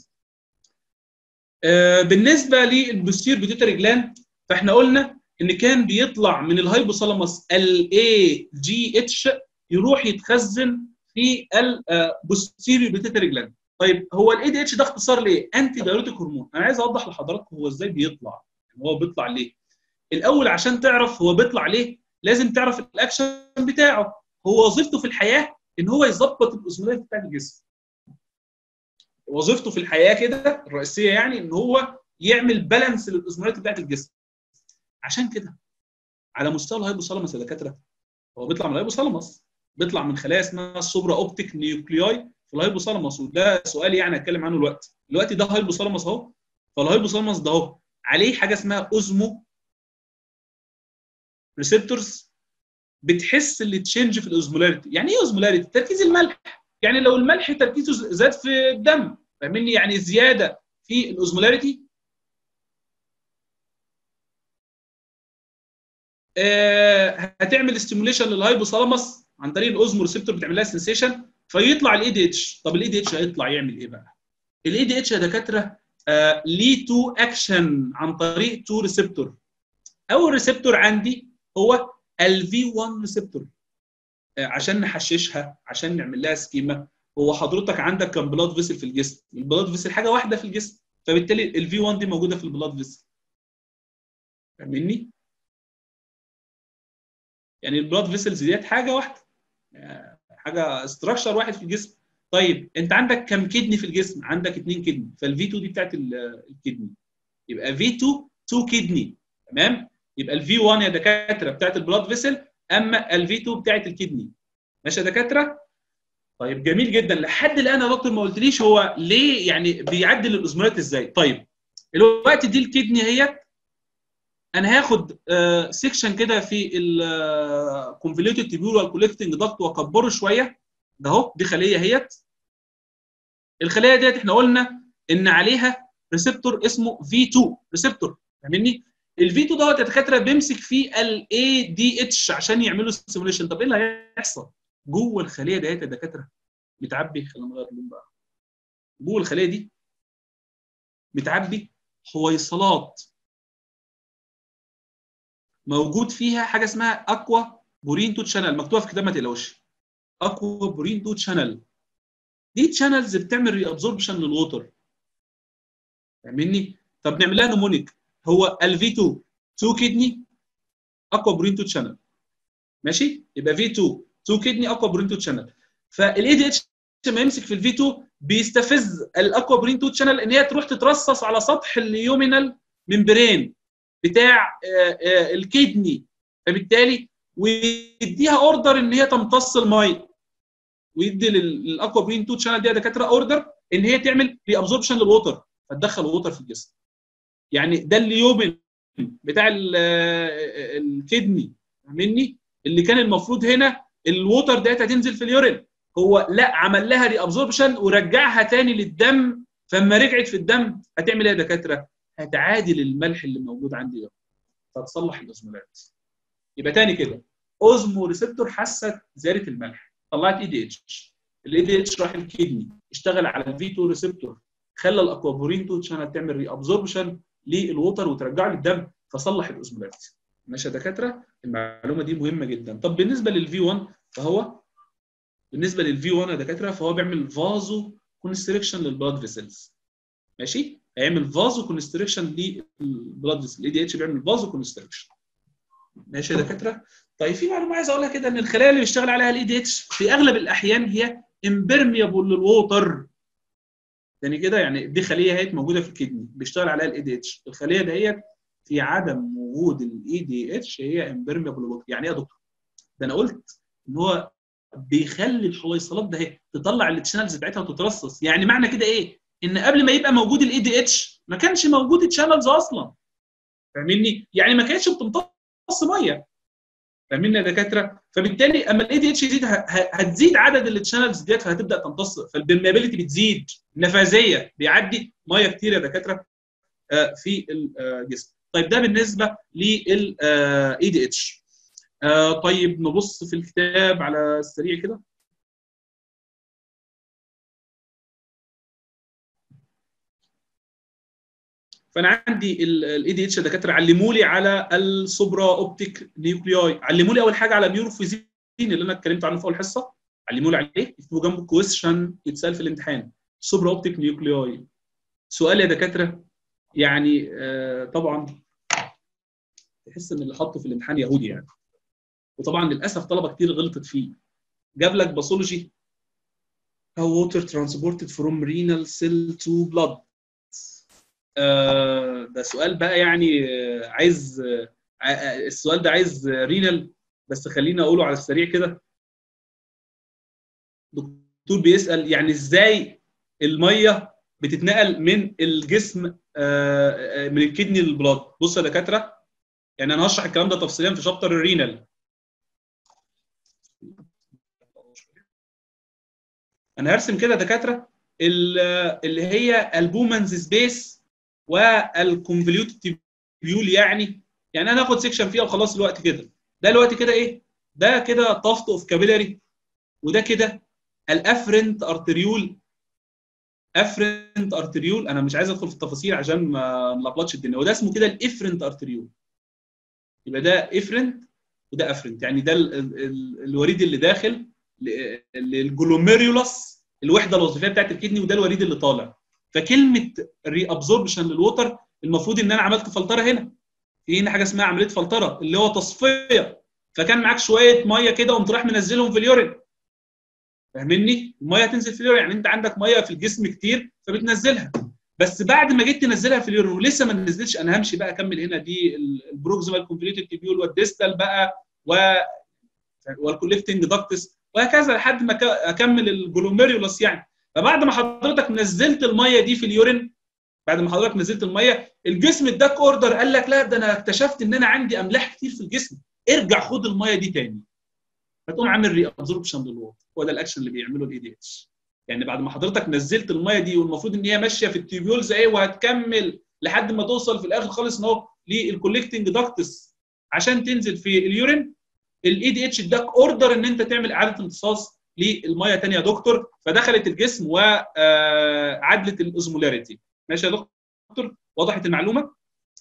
آه بالنسبه للبوستير بيتيوتري جلاند فاحنا قلنا ان كان بيطلع من الهايبوثالاموس الاي جي اتش يروح يتخزن في البوستيريور بيتيوتري جلاند طيب هو الاي دي اتش ده اختصار لايه؟ انتي دايوريتيك هرمون انا عايز اوضح لحضراتكم هو ازاي بيطلع يعني هو بيطلع ليه؟ الاول عشان تعرف هو بيطلع ليه لازم تعرف الاكشن بتاعه هو وظيفته في الحياه ان هو يظبط الاوزمولاريتي بتاعت الجسم وظيفته في الحياه كده الرئيسيه يعني ان هو يعمل بالانس للاوزمولاريتي بتاعت الجسم عشان كده على مستوى الهايبوثالاموس يا دكاتره هو بيطلع من الهايبوثالاموس بيطلع من خلايا اسمها السوبرا اوبتيك نيوكلياي في الهايبوثالاموس وده سؤال يعني هتكلم عنه دلوقتي دلوقتي ده هايبوثالاموس اهو فالهايبوثالاموس ده اهو عليه حاجه اسمها اوزمو ريسبتورز بتحس اللي تشينج في الاوزمولاريتي يعني ايه اوزمولاريتي تركيز الملح يعني لو الملح تركيزه زاد في الدم فاهمني يعني زياده في الاوزمولاريتي آه هتعمل ستيموليشن للهايبوثالاموس عن طريق الاوزمو ريسبتور بتعمل لها سنسيشن فيطلع الاي دي اتش طب الاي دي اتش هيطلع يعمل ايه بقى الاي دي اتش يا دكاتره آه ليه تو اكشن عن طريق تو ريسبتور اول ريسبتور عندي هو الفي 1 ريسبتور آه عشان نحششها عشان نعمل لها سكيما هو حضرتك عندك كان بلاد فيسل في الجسم البلاد فيسل حاجه واحده في الجسم فبالتالي الفي 1 دي موجوده في البلاد فيسل فاهمني يعني البلاد فيسلز ديت حاجه واحده حاجه استراكشر واحد في الجسم طيب انت عندك كم كدني في الجسم عندك اثنين كدني فالفي 2 دي بتاعت الكدني يبقى في 2 2 كدني تمام يبقى الفي 1 يا دكاتره بتاعت البلاد فيسل اما الفي 2 بتاعت الكدني ماشي يا دكاتره طيب جميل جدا لحد الان يا دكتور ما قلتليش هو ليه يعني بيعدل الاوزمولات ازاي طيب الوقت دي الكدني هي انا هاخد آه سيكشن كده في الكونفوليوتد تيبيول والكولكتنج داكت واكبره شويه ده اهو دي خليه اهيت الخليه ديت احنا قلنا ان عليها ريسبتور اسمه في 2 ريسبتور فاهمني الفي 2 دوت يا دكاتره بيمسك فيه الاي دي اتش عشان يعملوا سيموليشن طب ايه اللي هيحصل جوه الخليه ديت يا دكاتره متعبي خلينا نغير اللون بقى جوه الخليه دي متعبي حويصلات موجود فيها حاجه اسمها اكوا بورين تو تشانل مكتوبه في كتاب ما تقلقوش اكوا بورين تو تشانل دي تشانلز بتعمل ري ابزوربشن للوتر فاهمني طب نعمل لها نمونيك هو الفي 2 2 كدني اكوا بورين تو تشانل ماشي يبقى في 2 2 كدني اكوا بورين تو تشانل فالاي دي اتش لما يمسك في الفي 2 بيستفز الاكوا برين 2 تشانل ان هي تروح تترصص على سطح اليومينال ممبرين بتاع الكدني فبالتالي ويديها اوردر ان هي تمتص الميه ويدي للاكوا برين 2 تشانل دي يا دكاتره اوردر ان هي تعمل ري ابزوربشن للوتر فتدخل الوتر في الجسم يعني ده اليومن بتاع الكدني فاهمني اللي كان المفروض هنا الوتر ديت هتنزل في اليورين هو لا عمل لها ري ابزوربشن ورجعها تاني للدم فلما رجعت في الدم هتعمل ايه يا دكاتره؟ هتعادل الملح اللي موجود عندي ده فتصلح الاوزمولات يبقى تاني كده اوزمو ريسبتور حست زياده الملح طلعت اي دي اتش الاي دي اتش راح الكدني اشتغل على الفي 2 ريسبتور خلى الاكوابورين 2 عشان تعمل ري ابزوربشن للوتر وترجعه للدم فصلح الاوزمولات ماشي يا دكاتره المعلومه دي مهمه جدا طب بالنسبه للفي 1 فهو بالنسبه للفي 1 يا دكاتره فهو بيعمل فازو كونستريكشن للبلاد فيسلز ماشي هيعمل فازو كونستريكشن للبلاد فيسل الاي دي اتش بيعمل فازو كونستريكشن ماشي يا دكاتره طيب في معلومه عايز اقولها كده ان الخلايا اللي بيشتغل عليها الاي دي اتش في اغلب الاحيان هي امبرميبل للووتر يعني كده يعني دي خليه اهي موجوده في الكدني بيشتغل عليها الاي دي اتش الخليه دهيت في عدم وجود الاي دي اتش هي امبرميبل للووتر يعني ايه يا دكتور ده انا قلت ان هو بيخلي الحويصلات ده هي تطلع التشانلز بتاعتها وتترصص يعني معنى كده ايه ان قبل ما يبقى موجود الاي دي اتش ما كانش موجود التشانلز اصلا فاهمني يعني ما كانتش بتمتص ميه فاهمين يا دكاتره فبالتالي اما الاي دي اتش يزيد هتزيد عدد التشانلز ديت فهتبدا تمتص فالبرميابيلتي بتزيد النفاذيه بيعدي ميه كتير يا دكاتره في الجسم طيب ده بالنسبه للاي دي اتش طيب نبص في الكتاب على السريع كده فانا عندي الاي دي اتش دكاتره علموا لي على السوبرا اوبتيك نيوكلياي علموا لي اول حاجه على نيوروفيزين اللي انا اتكلمت عنه في اول حصه علموا لي عليه يكتبوا جنبه كويشن يتسال في الامتحان سوبرا اوبتيك نيوكلياي سؤال يا دكاتره يعني آه طبعا تحس ان اللي حطه في الامتحان يهودي يعني وطبعا للاسف طلبه كتير غلطت فيه جاب لك باثولوجي how water transported from renal cell to blood آه ده سؤال بقى يعني آه عايز آه السؤال ده عايز رينال بس خليني اقوله على السريع كده دكتور بيسال يعني ازاي الميه بتتنقل من الجسم من الكدني للبلاد بص يا دكاتره يعني انا هشرح الكلام ده تفصيليا في شابتر الرينال انا هرسم كده دكاتره اللي هي البومنز سبيس والكونفوليوتد تيبيول يعني يعني انا هاخد سيكشن فيها وخلاص الوقت كده ده الوقت كده ايه ده كده طافت اوف كابيلاري وده كده الافرنت ارتريول افرنت ارتريول انا مش عايز ادخل في التفاصيل عشان ما نلخبطش الدنيا وده اسمه كده الافرنت ارتريول يبقى ده افرنت وده افرنت يعني ده ال ال الوريد اللي داخل للجلوميريولاس الوحده الوظيفيه بتاعت الكدني وده الوريد اللي طالع فكلمه ري ابزوربشن للوتر المفروض ان انا عملت فلتره هنا في هنا حاجه اسمها عمليه فلتره اللي هو تصفيه فكان معاك شويه ميه كده وقمت رايح منزلهم في اليورين فاهمني؟ الميه هتنزل في اليورين يعني انت عندك ميه في الجسم كتير فبتنزلها بس بعد ما جيت تنزلها في اليورين ولسه ما نزلتش انا همشي بقى اكمل هنا دي البروكسيمال كومبليتد تيبيول والديستال بقى و والكوليكتنج داكتس وهكذا لحد ما اكمل الجلوميريولاس يعني فبعد ما حضرتك نزلت الميه دي في اليورين بعد ما حضرتك نزلت الميه الجسم اداك اوردر قال لك لا ده انا اكتشفت ان انا عندي املاح كتير في الجسم ارجع خد الميه دي تاني فتقوم عامل ري ابزوربشن للوتر هو ده الاكشن اللي بيعمله الاي دي اتش يعني بعد ما حضرتك نزلت الميه دي والمفروض ان هي ماشيه في التيبيولز ايه وهتكمل لحد ما توصل في الاخر خالص ان هو للكوليكتنج داكتس عشان تنزل في اليورين الاي دي اتش اداك اوردر ان انت تعمل اعاده امتصاص للميه تاني يا دكتور فدخلت الجسم وعدلت الاوزمولاريتي ماشي يا دكتور وضحت المعلومه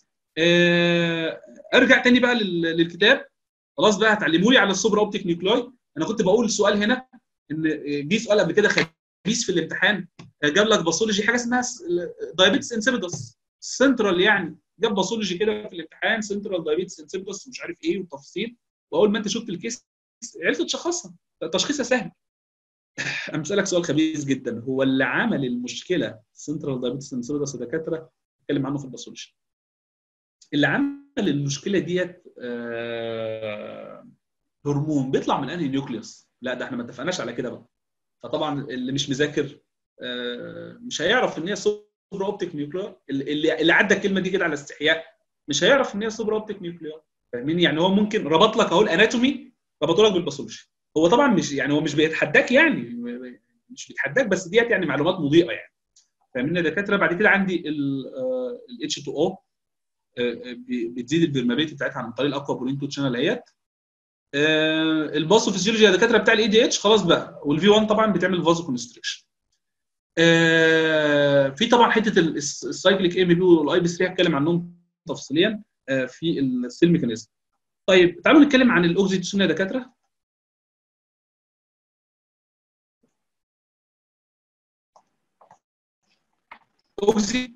ارجع تاني بقى للكتاب خلاص بقى هتعلموا لي على السوبر اوبتيك نيوكلاي انا كنت بقول السؤال هنا ان جه سؤال قبل كده خبيث في الامتحان جاب لك باثولوجي حاجه اسمها دايابيتس انسيبيدس سنترال يعني جاب باثولوجي كده في الامتحان سنترال دايابيتس انسيبيدس ومش عارف ايه والتفاصيل واول ما انت شفت الكيس عرفت تشخصها تشخيصها سهل انا بسالك سؤال خبيث جدا هو اللي عمل المشكله سنترال دايابيتس انسيبيدس دكاتره اتكلم عنه في الباثولوجي اللي عمل المشكله ديت آه هرمون بيطلع من انهي نيوكليوس لا ده احنا ما اتفقناش على كده بقى فطبعا اللي مش مذاكر آه مش هيعرف ان هي سوبر اوبتيك نيوكلير اللي اللي عدى الكلمه دي كده على استحياء مش هيعرف ان هي سوبر اوبتيك نيوكلير فاهمين يعني هو ممكن ربط لك اهو الاناتومي ربطه لك بالباثولوجي هو طبعا مش يعني هو مش بيتحداك يعني مش بيتحداك بس ديت يعني معلومات مضيئه يعني فاهمين يا دكاتره بعد كده عندي الاتش 2 او بتزيد الفيرمابيلتي بتاعتها عن طريق الاكوا بولينتو تشانل اهيت الباثو فيزيولوجي يا دكاتره بتاع الاي دي اتش خلاص بقى والفي 1 طبعا بتعمل فازو كونستريكشن في طبعا حته السايكليك ام بي والاي بي 3 هتكلم عنهم تفصيليا في السيل ميكانيزم طيب تعالوا نتكلم عن الاوكسيتوسين يا دكاتره اوكسي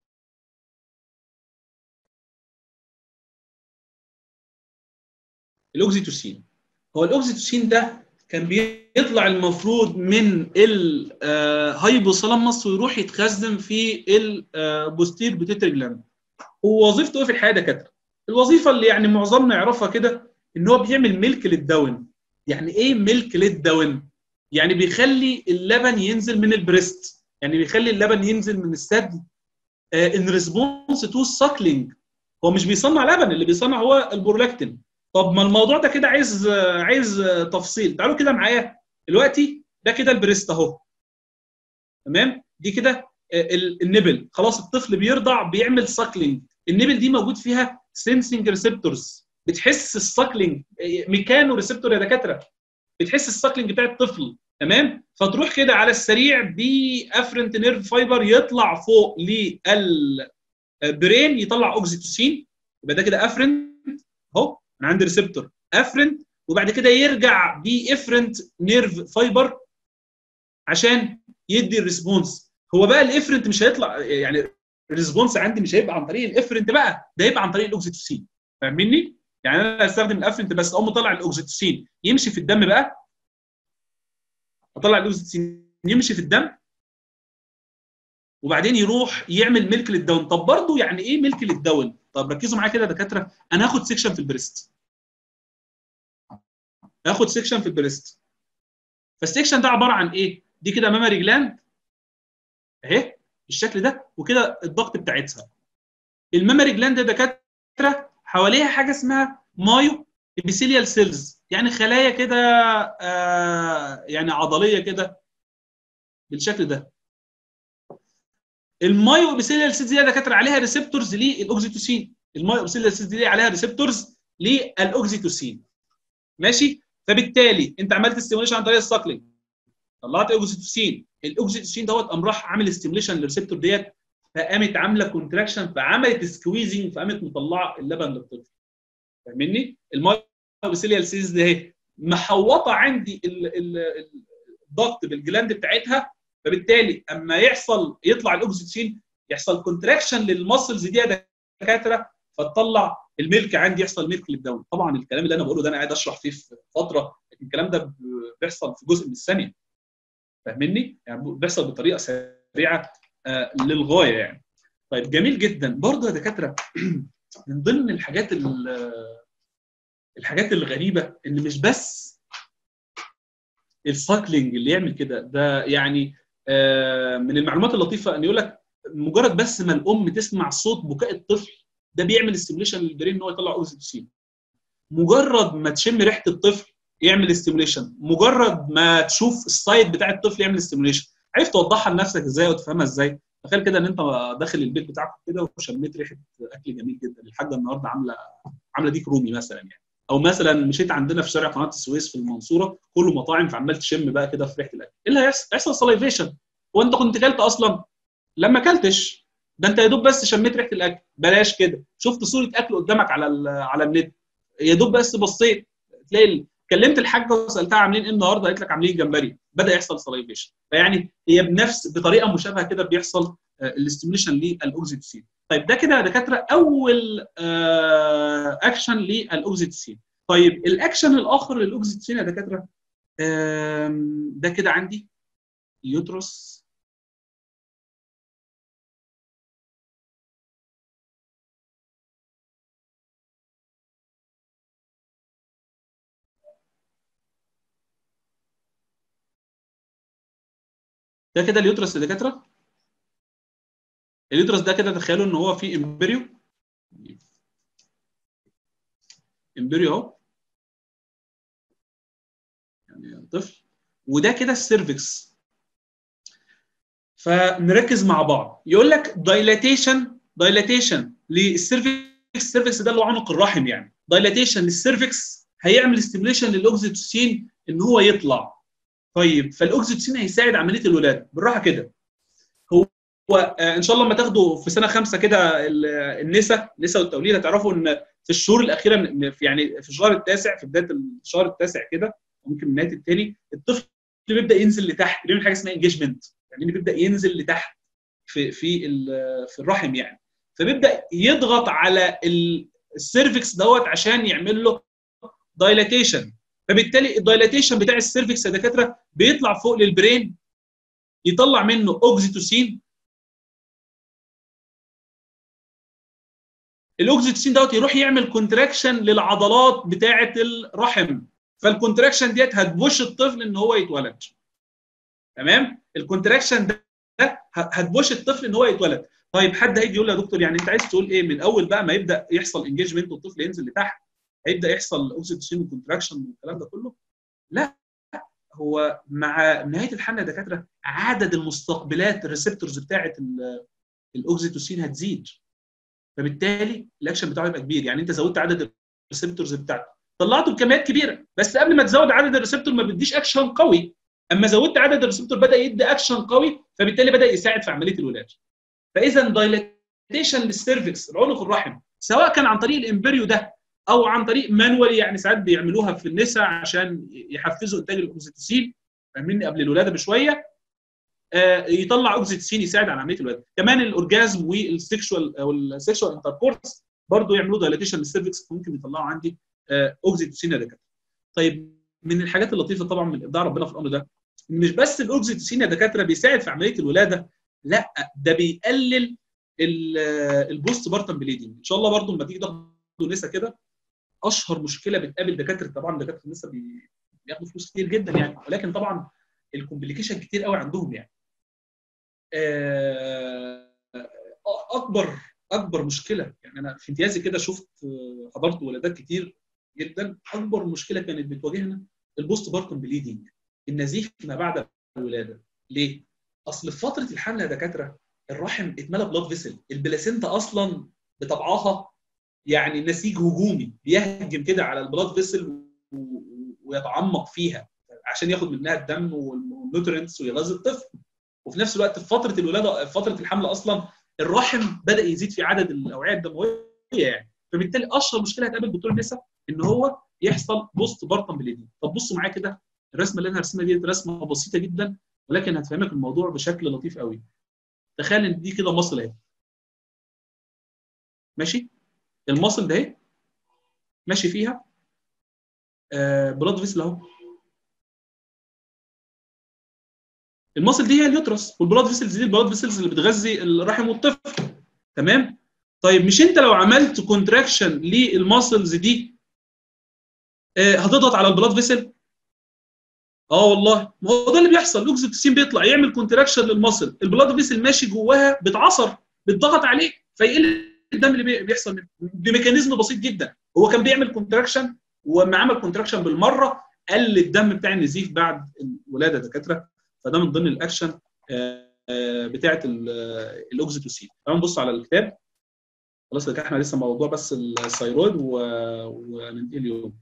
الاوكسيتوسين هو الاوكسيتوسين ده كان بيطلع المفروض من الهايبوثالاموس ويروح يتخزن في البوستير بيتيتري جلاند هو وظيفته ايه في الحياه دكاتره الوظيفه اللي يعني معظمنا يعرفها كده ان هو بيعمل ملك للدون يعني ايه ملك للدون يعني بيخلي اللبن ينزل من البريست يعني بيخلي اللبن ينزل من الثدي ان ريسبونس تو ساكلينج هو مش بيصنع لبن اللي بيصنع هو البرولاكتين طب ما الموضوع ده كده عايز عايز تفصيل تعالوا كده معايا دلوقتي ده كده البريست اهو تمام دي كده النبل خلاص الطفل بيرضع بيعمل ساكلينج النبل دي موجود فيها سينسنج ريسبتورز بتحس الساكلينج ميكانو ريسبتور يا دكاتره بتحس الساكلينج بتاع الطفل تمام فتروح كده على السريع بافرنت نيرف فايبر يطلع فوق للبرين يطلع اوكسيتوسين يبقى ده كده افرنت اهو انا عندي ريسبتور افرنت وبعد كده يرجع بافرنت نيرف فايبر عشان يدي الريسبونس هو بقى الافرنت مش هيطلع يعني الريسبونس عندي مش هيبقى عن طريق الافرنت بقى ده هيبقى عن طريق الاوكسيتوسين فاهمني؟ يعني انا استخدم الافرنت بس اقوم مطلع الاوكسيتوسين يمشي في الدم بقى اطلع الاوكسيتوسين يمشي في الدم وبعدين يروح يعمل ملك للدون طب برضه يعني ايه ملك للدون طب ركزوا معايا كده يا دكاتره انا هاخد سيكشن في البريست هاخد سيكشن في البريست فالسيكشن ده عباره عن ايه دي كده ميموري جلاند اهي بالشكل ده وكده الضغط بتاعتها الميموري جلاند يا دكاتره حواليها حاجه اسمها مايو ابيثيليال سيلز يعني خلايا كده آه يعني عضليه كده بالشكل ده المايو ابيثيليال سيلز دي يا دكاتره عليها ريسبتورز للاوكسيتوسين المايو ابيثيليال سيلز دي عليها ريسبتورز للاوكسيتوسين ماشي فبالتالي انت عملت ستيموليشن عن طريق الساكلينج طلعت اوكسيتوسين الاوكسيتوسين دوت قام راح عامل ستيموليشن للريسبتور ديت فقامت عامله كونتراكشن فعملت سكويزنج فقامت مطلعه اللبن للطفل فاهمني؟ المايوسيليال سيز دي اهي محوطه عندي الضغط بالجلاند بتاعتها فبالتالي اما يحصل يطلع الاوكسيتوسين يحصل كونتراكشن للمسلز دي يا دكاتره فتطلع الملك عندي يحصل ملك للدوله طبعا الكلام اللي انا بقوله ده انا قاعد اشرح فيه في فتره لكن الكلام ده بيحصل في جزء من الثانيه فاهمني يعني بيحصل بطريقه سريعه آه للغايه يعني طيب جميل جدا برضه يا دكاتره من ضمن الحاجات الحاجات الغريبه ان مش بس السايكلينج اللي يعمل كده ده يعني آه من المعلومات اللطيفه ان يقول لك مجرد بس ما الام تسمع صوت بكاء الطفل ده بيعمل استيميليشن للبرين ان هو يطلع اوكسيتوسين مجرد ما تشم ريحه الطفل يعمل استيميليشن مجرد ما تشوف السايد بتاع الطفل يعمل استيميليشن عرفت توضحها لنفسك ازاي وتفهمها ازاي تخيل كده ان انت داخل البيت بتاعك كده وشميت ريحه اكل جميل جدا الحاجه النهارده عامله عامله ديك رومي مثلا يعني او مثلا مشيت عندنا في شارع قناه السويس في المنصوره كله مطاعم فعمال تشم بقى كده في ريحه الاكل ايه اللي هيحصل؟ هيحصل سلايفيشن وانت كنت كلت اصلا لما كلتش ده انت يا دوب بس شميت ريحه الاكل بلاش كده شفت صوره اكل قدامك على على النت يا دوب بس بصيت تلاقي كلمت الحاجه وسالتها عاملين ايه النهارده قالت لك عاملين جمبري بدا يحصل سلايفيشن فيعني هي بنفس بطريقه مشابهه كده بيحصل الاستيميليشن للاوكسيتوسين طيب ده كده يا دكاتره اول اكشن للاوكسيتوسين طيب الاكشن الاخر للاوكسيتوسين يا دكاتره ده كده عندي يوترس ده كده اليوترس يا دكاتره اليوترس ده كده تخيلوا ان هو فيه امبريو امبريو اهو يعني طفل وده كده السيرفكس فنركز مع بعض يقول لك دايلاتيشن دايلاتيشن للسيرفكس السيرفكس ده اللي هو عنق الرحم يعني دايلاتيشن للسيرفكس هيعمل ستيميليشن للاوكسيتوسين ان هو يطلع طيب فالاوكسيتوسين هيساعد عمليه الولاده بالراحه كده هو ان شاء الله لما تاخدوا في سنه خمسه كده النساء النساء والتوليد هتعرفوا ان في الشهور الاخيره يعني في الشهر التاسع في بدايه الشهر التاسع كده ممكن من نهايه الثاني الطفل بيبدا ينزل لتحت بيعمل حاجه اسمها انجيجمنت يعني بيبدا ينزل لتحت في في في الرحم يعني فبيبدا يضغط على السيرفكس دوت عشان يعمل له دايلاتيشن فبالتالي الدايلاتيشن بتاع السيرفكس يا دكاتره بيطلع فوق للبرين يطلع منه اوكسيتوسين الاوكسيتوسين دوت يروح يعمل كونتراكشن للعضلات بتاعه الرحم فالكونتراكشن ديت هتبوش الطفل ان هو يتولد تمام الكونتراكشن ده هتبوش الطفل ان هو يتولد طيب حد هيجي يقول لي يا دكتور يعني انت عايز تقول ايه من اول بقى ما يبدا يحصل انجيجمنت والطفل ينزل لتحت هيبدا يحصل اوكسيتوسين كونتراكشن والكلام ده كله لا هو مع نهايه الحمل يا دكاتره عدد المستقبلات الريسبتورز بتاعه الاوكسيتوسين هتزيد فبالتالي الاكشن بتاعه يبقى كبير يعني انت زودت عدد الريسبتورز بتاعته طلعته بكميات كبيره بس قبل ما تزود عدد الريسبتور ما بيديش اكشن قوي اما زودت عدد الريسبتور بدا يدي اكشن قوي فبالتالي بدا يساعد في عمليه الولاده فاذا دايليتيشن للسيرفكس العنق الرحم سواء كان عن طريق الامبريو ده او عن طريق مانوالي يعني ساعات بيعملوها في النساء عشان يحفزوا انتاج الاوكسيتوسين فاهمني قبل الولاده بشويه آه يطلع اوكسيتوسين يساعد على عمليه الولاده كمان الاورجازم والسكشوال او السكشوال انتركورس برضه يعملوا دايليتيشن للسيرفكس ممكن يطلعوا عندي آه اوكسيتوسين يا دكاتره طيب من الحاجات اللطيفه طبعا من ابداع ربنا في الامر ده مش بس الاوكسيتوسين يا دكاتره بيساعد في عمليه الولاده لا ده بيقلل البوست بارتم بليدنج ان شاء الله برضه لما تيجي تاخدوا نسا كده اشهر مشكله بتقابل دكاتره طبعا دكاتره النساء بياخدوا فلوس كتير جدا يعني ولكن طبعا الكومبليكيشن كتير قوي عندهم يعني اكبر اكبر مشكله يعني انا في امتيازي كده شفت حضرت ولادات كتير جدا اكبر مشكله كانت بتواجهنا البوست بارتم بليدنج النزيف ما بعد الولاده ليه؟ اصل في فتره الحمل يا دكاتره الرحم اتملى بلاد فيسل البلاسينتا اصلا بطبعها يعني نسيج هجومي بيهجم كده على البلاد فيسل ويتعمق فيها عشان ياخد منها الدم والنوترينتس ويغذي الطفل وفي نفس الوقت في فتره الولاده في فتره الحمل اصلا الرحم بدا يزيد في عدد الاوعيه الدمويه يعني فبالتالي اشهر مشكله هتقابل دكتور النساء ان هو يحصل بوست بارتم بليدنج طب بصوا معايا كده الرسمه اللي انا رسمها دي رسمه بسيطه جدا ولكن هتفهمك الموضوع بشكل لطيف قوي تخيل ان دي كده مصل اهي ماشي المصل ده اهي ماشي فيها آه بلاد فيسل اهو المصل دي هي اليوترس والبلاد فيسلز دي البلاد فيسلز اللي بتغذي الرحم والطفل تمام طيب مش انت لو عملت كونتراكشن للماسلز دي آه هتضغط على البلاد فيسل اه والله ما هو ده اللي بيحصل الاكسيتوسين بيطلع يعمل كونتراكشن للمصل البلاد فيسل ماشي جواها بتعصر بتضغط عليه فيقل الدم اللي بيحصل منه بميكانيزم بسيط جدا هو كان بيعمل كونتراكشن وما عمل كونتراكشن بالمره قل الدم بتاع النزيف بعد الولاده دكاتره فده من ضمن الاكشن بتاعه الاوكسيتوسين تعالوا نبص على الكتاب خلاص كده احنا لسه موضوع بس الثيرويد وننتهي اليوم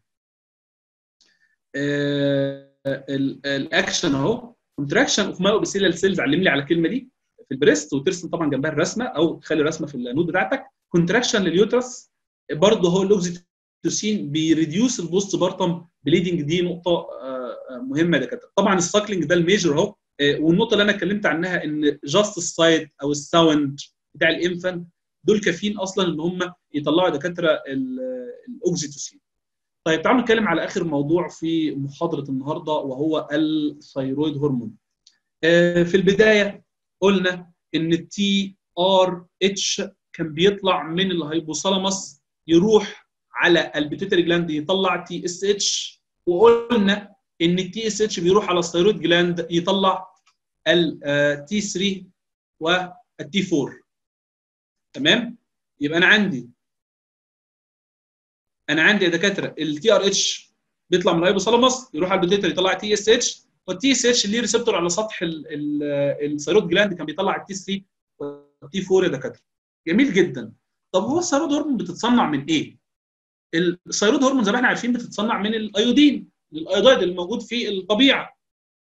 الاكشن اهو كونتراكشن اوف مايوبيسيلال سيلز علم لي على الكلمه دي في البريست وترسم طبعا جنبها الرسمه او تخلي رسمه في النود بتاعتك كونتراكشن لليوترس برضه هو الاوكسيتوسين بيريديوس البوست بارتم بليدنج دي نقطه مهمه يا دكاتره طبعا الساكلينج ده الميجر اهو والنقطه اللي انا اتكلمت عنها ان جاست السايد او الساوند بتاع الانفان دول كافيين اصلا ان هم يطلعوا دكاتره الاوكسيتوسين طيب تعالوا نتكلم على اخر موضوع في محاضره النهارده وهو الثيرويد هرمون في البدايه قلنا ان التي ار اتش كان بيطلع من الهيبوثالاموس يروح على البيتيتري جلاند يطلع تي اس اتش وقلنا ان التي اس اتش بيروح على الثيرويد جلاند يطلع التي 3 والتي 4 تمام يبقى انا عندي انا عندي يا دكاتره التي ار اتش بيطلع من الهيبوثالاموس يروح على البيتيتري يطلع تي اس اتش والتي اس اتش ليه ريسبتور على سطح الثيرويد جلاند كان بيطلع التي 3 والتي 4 يا دكاتره جميل جدا طب هو الثيرويد هرمون بتتصنع من ايه؟ الثيرويد هرمون زي ما احنا عارفين بتتصنع من الايودين الايودايد الموجود في الطبيعه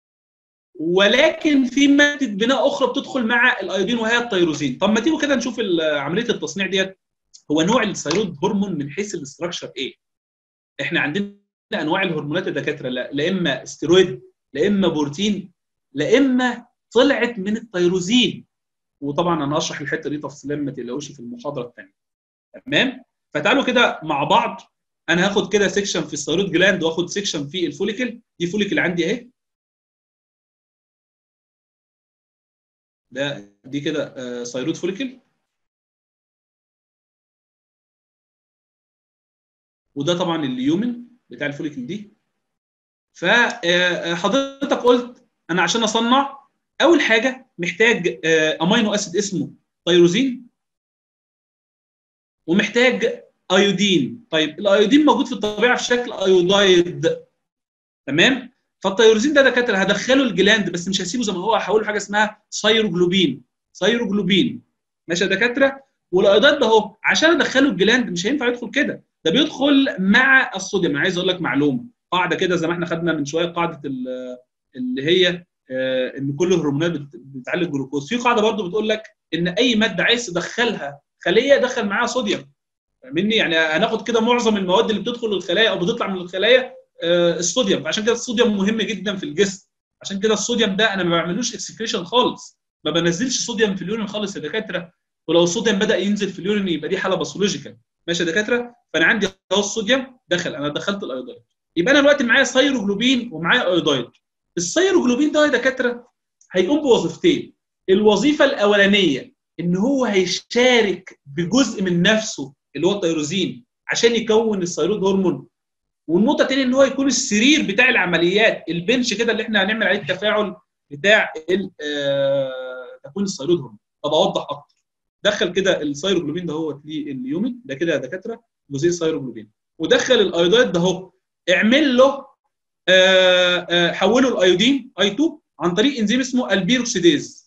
ولكن في ماده بناء اخرى بتدخل مع الايودين وهي التيروزين طب ما تيجوا كده نشوف عمليه التصنيع ديت هو نوع الثيرويد هرمون من حيث الاستراكشر ايه احنا عندنا انواع الهرمونات الدكاتره لا اما استرويد لا اما بروتين لا اما طلعت من التيروزين وطبعا انا هشرح الحته دي تفصيلا ما تقلقوش في المحاضره الثانيه تمام فتعالوا كده مع بعض انا هاخد كده سيكشن في الثيرويد جلاند واخد سيكشن في الفوليكل دي فوليكل عندي اهي ده دي كده ثيرويد فوليكل وده طبعا اليومن بتاع الفوليكل دي فحضرتك قلت انا عشان اصنع اول حاجه محتاج امينو اسيد اسمه تيروزين ومحتاج ايودين طيب الايودين موجود في الطبيعه في شكل ايودايد تمام فالتيروزين ده دكاتره هدخله الجلاند بس مش هسيبه زي ما هو هحوله حاجه اسمها سيروجلوبين سيروجلوبين ماشي يا دكاتره والايودايد ده اهو عشان ادخله الجلاند مش هينفع يدخل كده ده بيدخل مع الصوديوم انا عايز اقول لك معلومه قاعده كده زي ما احنا خدنا من شويه قاعده اللي هي ان كل الهرمونات بتعلي الجلوكوز في قاعده برضو بتقول لك ان اي ماده عايز تدخلها خليه دخل معاها صوديوم فاهمني يعني هناخد كده معظم المواد اللي بتدخل الخلايا او بتطلع من الخلايا الصوديوم عشان كده الصوديوم مهم جدا في الجسم عشان كده الصوديوم ده انا ما بعملوش اكسكريشن خالص ما بنزلش صوديوم في اليورين خالص يا دكاتره ولو الصوديوم بدا ينزل في اليورين يبقى دي حاله باثولوجيكال ماشي يا دكاتره فانا عندي اهو الصوديوم دخل انا دخلت الايودايد يبقى انا دلوقتي معايا سيروجلوبين ومعايا ايودايد السيروجلوبين ده يا دكاتره هيقوم بوظيفتين الوظيفه الاولانيه ان هو هيشارك بجزء من نفسه اللي هو التيروزين عشان يكون الثيرويد هرمون والنقطه الثانيه ان هو يكون السرير بتاع العمليات البنش كده اللي احنا هنعمل عليه التفاعل بتاع تكوين الثيرويد هرمون طب اوضح اكتر دخل كده الثيروجلوبين ده هو اليومن ده كده يا دكاتره جزيء الثيروجلوبين ودخل الايودايد ده اهو اعمل له آآ آآ حوله الايودين اي 2 عن طريق انزيم اسمه البيروكسيديز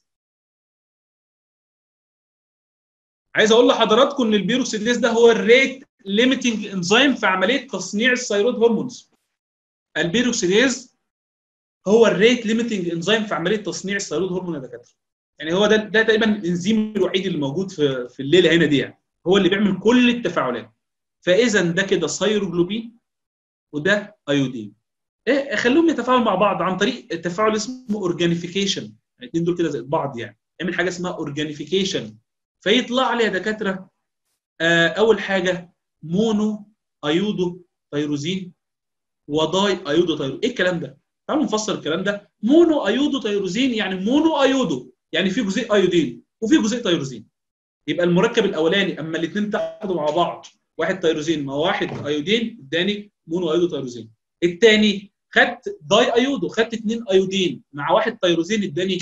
عايز اقول لحضراتكم ان البيروكسيديز ده هو الريت ليميتنج انزيم في عمليه تصنيع الثيرويد هرمونز البيروكسيديز هو الريت ليميتنج انزيم في عمليه تصنيع الثيرويد هرمون يا دكاتره يعني هو ده ده تقريبا الانزيم الوحيد اللي موجود في في الليله هنا دي يعني هو اللي بيعمل كل التفاعلات فاذا ده كده ثيروجلوبين وده ايودين ايه خليهم يتفاعلوا مع بعض عن طريق التفاعل اسمه اورجانيفيكيشن الاثنين دول كده زي بعض يعني اعمل حاجه اسمها اورجانيفيكيشن فيطلع لي يا دكاتره آه اول حاجه مونو ايودو تيروزين وداي ايودو تيروزين ايه الكلام ده تعالوا نفسر الكلام ده مونو ايودو تيروزين يعني مونو ايودو يعني في جزيء ايودين وفي جزيء تيروزين يبقى المركب الاولاني اما الاثنين اتحدوا مع بعض واحد تيروزين مع واحد ايودين اداني مونو ايودو تيروزين الثاني خدت داي ايودو خدت اثنين ايودين مع واحد تيروزين اداني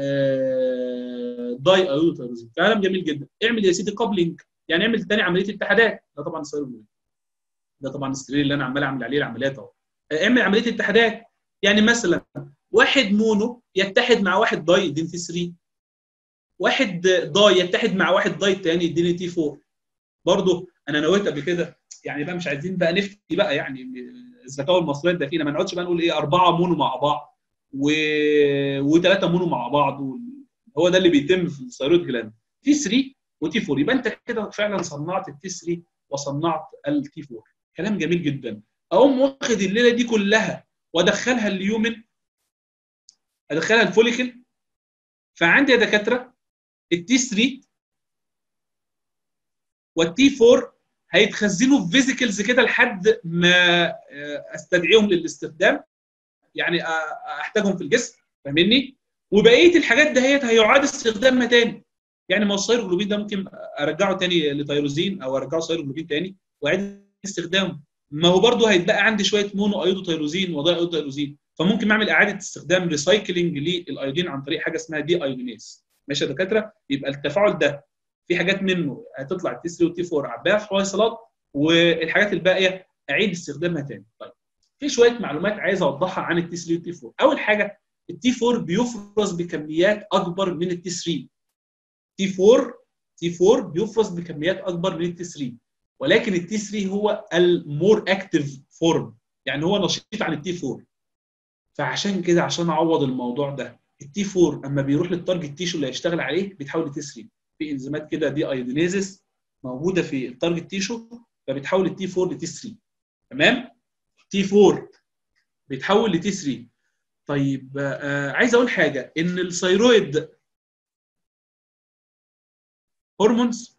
آه داي ايودو تيروزين كلام جميل جدا اعمل يا سيدي كابلنج يعني اعمل تاني عمليه اتحادات ده طبعا السيروجلوبين ده طبعا السرير اللي انا عمال اعمل عليه العمليات اهو اعمل عمليه اتحادات يعني مثلا واحد مونو يتحد مع واحد داي يديني تي 3 واحد داي يتحد مع واحد داي تاني يديني تي 4 برضه انا نويت قبل كده يعني بقى مش عايزين بقى نفتي بقى يعني الذكاء المصري ده فينا ما نقعدش بقى نقول ايه اربعه مونو مع بعض و... وثلاثه مونو مع بعض و... هو ده اللي بيتم في الثيرويد جلاند تي 3 وتي 4 يبقى انت كده فعلا صنعت التي 3 وصنعت التي 4 كلام جميل جدا اقوم واخد الليله دي كلها وادخلها اليومن ادخلها الفوليكل فعندي يا دكاتره التي 3 والتي 4 هيتخزنوا في فيزيكلز كده لحد ما استدعيهم للاستخدام يعني احتاجهم في الجسم فاهمني وبقيه الحاجات دهيت هيعاد استخدامها تاني يعني ما هو الثيروجلوبين ده ممكن ارجعه تاني لتيروزين او ارجعه ثيروجلوبين تاني واعيد استخدامه ما هو برضه هيتبقى عندي شويه مونو ايودو تيروزين وداي ايودو تيروزين فممكن اعمل اعاده استخدام ريسايكلينج للايودين عن طريق حاجه اسمها دي ايودينيز ماشي يا دكاتره يبقى التفاعل ده في حاجات منه هتطلع التي 3 والتي 4 عباها في حويصلات والحاجات الباقيه اعيد استخدامها تاني طيب في شويه معلومات عايز اوضحها عن التي 3 والتي 4 اول حاجه التي 4 بيفرز بكميات اكبر من التي 3 تي 4 تي 4 بيفرز بكميات اكبر من التي 3 ولكن التي 3 هو المور اكتف فورم يعني هو نشيط عن التي 4 فعشان كده عشان اعوض الموضوع ده التي 4 اما بيروح للتارجت تيشو اللي هيشتغل عليه بيتحول لتي 3 في انزيمات كده دي ايودينيزس موجوده في التارجت تيشو فبتحول التي 4 لتي 3 تمام تي 4 بيتحول لتي 3 طيب آه عايز اقول حاجه ان الثيرويد هرمونز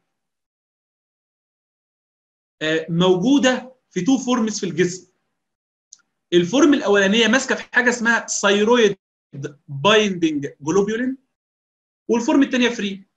آه موجوده في تو فورمز في الجسم الفورم الاولانيه ماسكه في حاجه اسمها ثيرويد بايندنج جلوبولين والفورم الثانيه فري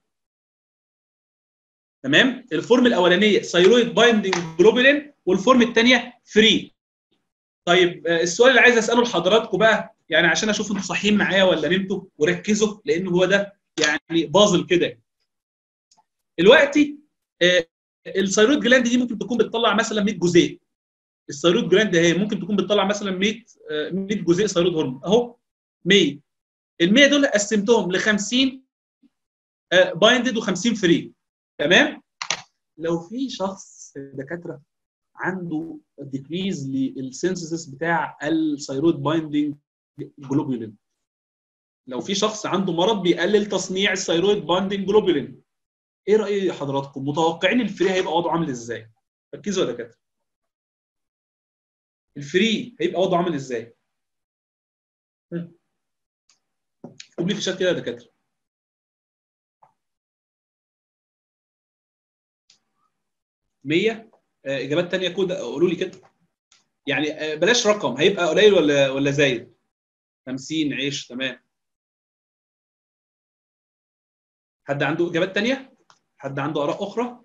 تمام الفورم الاولانيه ثيرويد بايندنج جلوبولين والفورم الثانيه فري طيب السؤال اللي عايز اساله لحضراتكم بقى يعني عشان اشوف انتوا صاحيين معايا ولا نمتوا وركزوا لان هو ده يعني بازل كده دلوقتي الثيرويد جلاند دي ممكن تكون بتطلع مثلا 100 جزيء الثيرويد جلاند اهي ممكن تكون بتطلع مثلا 100 100 جزيء ثيرويد هرمون اهو 100 ال 100 دول قسمتهم ل 50 بايندد و50 فري تمام لو في شخص دكاتره عنده ديكريز للسينثيسيس بتاع الثيرويد بايندنج جلوبولين لو في شخص عنده مرض بيقلل تصنيع الثيرويد بايندنج جلوبولين ايه راي حضراتكم متوقعين الفري هيبقى وضعه عامل ازاي ركزوا يا دكاتره الفري هيبقى وضعه عامل ازاي اكتب لي في الشات كده يا دكاتره مية اجابات تانية كود قولوا لي كده يعني بلاش رقم هيبقى قليل ولا ولا زايد 50 عيش تمام حد عنده اجابات تانية حد عنده اراء اخرى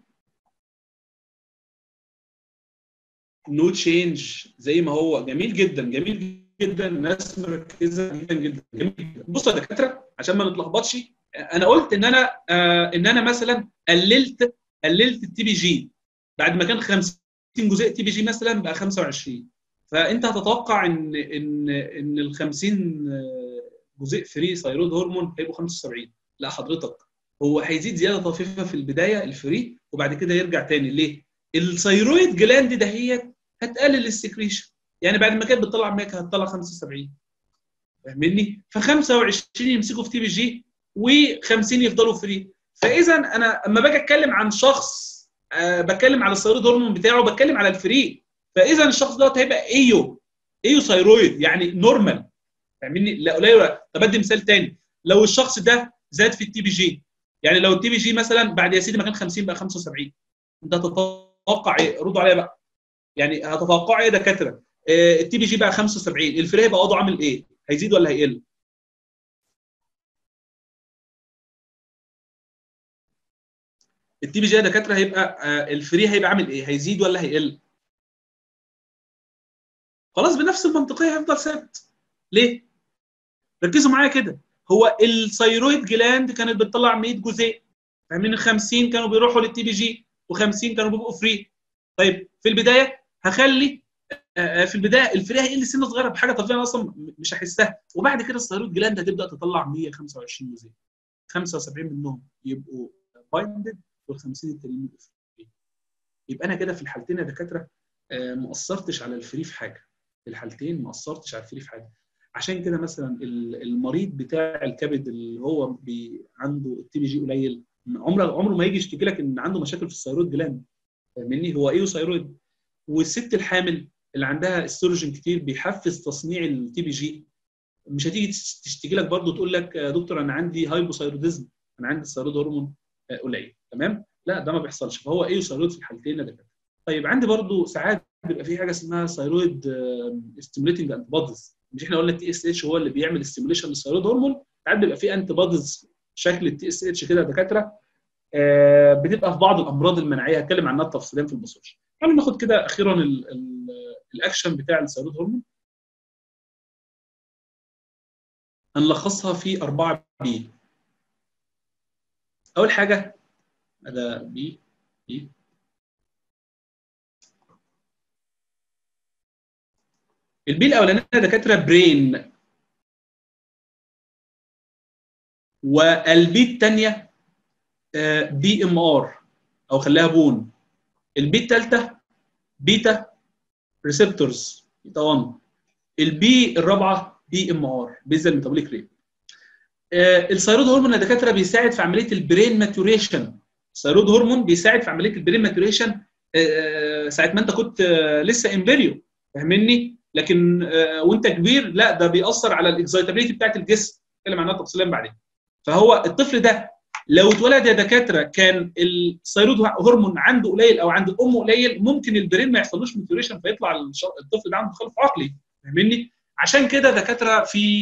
نو تشينج زي ما هو جميل جدا جميل جدا الناس مركزه جدا جدا جميل جدا بصوا يا دكاتره عشان ما نتلخبطش انا قلت ان انا آه ان انا مثلا قللت قللت التي بي جي بعد ما كان 50 جزيء تي بي جي مثلا بقى 25 فانت هتتوقع ان ان ان ال 50 جزيء فري ثيرويد هرمون هيبقوا 75 لا حضرتك هو هيزيد زياده طفيفه في البدايه الفري وبعد كده يرجع تاني ليه؟ الثيرويد جلاند دهيت هتقلل السكريشن يعني بعد ما كانت بتطلع 100 كانت هتطلع 75 فاهمني؟ ف 25 يمسكوا في تي بي جي و50 يفضلوا فري فاذا انا اما باجي اتكلم عن شخص أه بتكلم على الثيرويد هرمون بتاعه بتكلم على الفري فاذا الشخص دوت هيبقى ايو ايو ثيرويد يعني نورمال فاهمني؟ لا قليل طب ادي مثال تاني لو الشخص ده زاد في التي بي جي يعني لو التي بي جي مثلا بعد يا سيدي ما كان 50 بقى 75 انت هتتوقع ايه؟ ردوا عليا بقى يعني هتتوقع ايه دكاتره؟ آه التي بي جي بقى 75 الفري هيبقى وضعه عامل ايه؟ هيزيد ولا هيقل؟ التي بي جي يا دكاتره هيبقى آه الفري هيبقى عامل ايه؟ هيزيد ولا هيقل؟ خلاص بنفس المنطقيه هيفضل ثابت. ليه؟ ركزوا معايا كده هو الثيرويد جلاند كانت بتطلع 100 جزيء فاهمين ال 50 كانوا بيروحوا للتي بي جي و50 كانوا بيبقوا فري طيب في البدايه هخلي في البدايه الفري هيقل سنه صغيره بحاجه طبيعيه اصلا مش هحسها وبعد كده الثيرويد جلاند هتبدا تطلع 125 جزيء 75 منهم يبقوا بايندد وال 50 التانيين يبقوا فري يبقى انا كده في الحالتين يا دكاتره ما اثرتش على الفري في حاجه في الحالتين ما اثرتش على الفري في حاجه عشان كده مثلا المريض بتاع الكبد اللي هو بي عنده التي بي جي قليل عمره عمره ما يجي يشتكي لك ان عنده مشاكل في الثيرويد جلاند فاهمني هو ايه ثيرويد والست الحامل اللي عندها استروجين كتير بيحفز تصنيع التي بي جي مش هتيجي تشتكي لك برضه تقول لك يا دكتور انا عندي هايبوثايروديزم انا عندي الثيرويد هرمون قليل تمام لا ده ما بيحصلش فهو ايه ثيرويد في الحالتين ده طيب عندي برضه ساعات بيبقى في حاجه اسمها ثيرويد ستيموليتنج انتي بوديز مش احنا قلنا التي اس اتش هو اللي بيعمل ستيموليشن للثيرويد هرمون ساعات بيبقى في انتي بوديز شكل التي اس اتش كده دكاتره آه بتبقى في بعض الامراض المناعيه هتكلم عنها تفصيليا في الباثولوجي تعالوا ناخد كده اخيرا ال ال الاكشن بتاع الثيرويد هرمون هنلخصها في 4 بي اول حاجه ده بي بي البي الاولانيه دكاتره برين والبي الثانيه بي ام ار او خليها بون البي الثالثه بيتا ريسبتورز بيتا 1 البي الرابعه بي ام ار بيزل ميتابوليك ريت الثيرويد هرمون يا دكاتره بيساعد في عمليه البرين ماتوريشن الثيرويد هرمون بيساعد في عمليه البرين ماتوريشن ساعه ما انت كنت لسه امبريو فاهمني لكن وانت كبير لا ده بيأثر على الاكزايتابيلتي بتاعت الجسم نتكلم عنها تفصيليا بعدين فهو الطفل ده لو اتولد يا دكاتره كان الثيرويد هرمون عنده قليل او عند امه قليل ممكن البرين ما يحصلوش ميتوريشن فيطلع الطفل ده عنده تخلف عقلي فاهمني عشان كده دكاتره في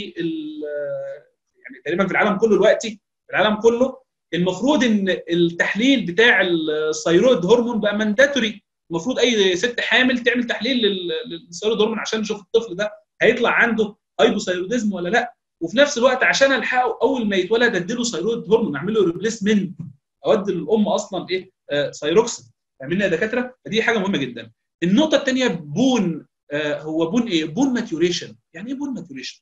يعني تقريبا في العالم كله دلوقتي في العالم كله المفروض ان التحليل بتاع الثيرويد هرمون بقى مانداتوري المفروض اي ست حامل تعمل تحليل للثيرويد هرمون عشان نشوف الطفل ده هيطلع عنده هايبوثيروديزم ولا لا وفي نفس الوقت عشان الحقه اول ما يتولد اديله ثيرويد هرمون اعمل له ريبليسمنت اودي للام اصلا ايه آه ثيروكسين فاهمين يا دكاتره فدي حاجه مهمه جدا النقطه الثانيه بون آه هو بون ايه بون ماتيوريشن يعني ايه بون ماتيوريشن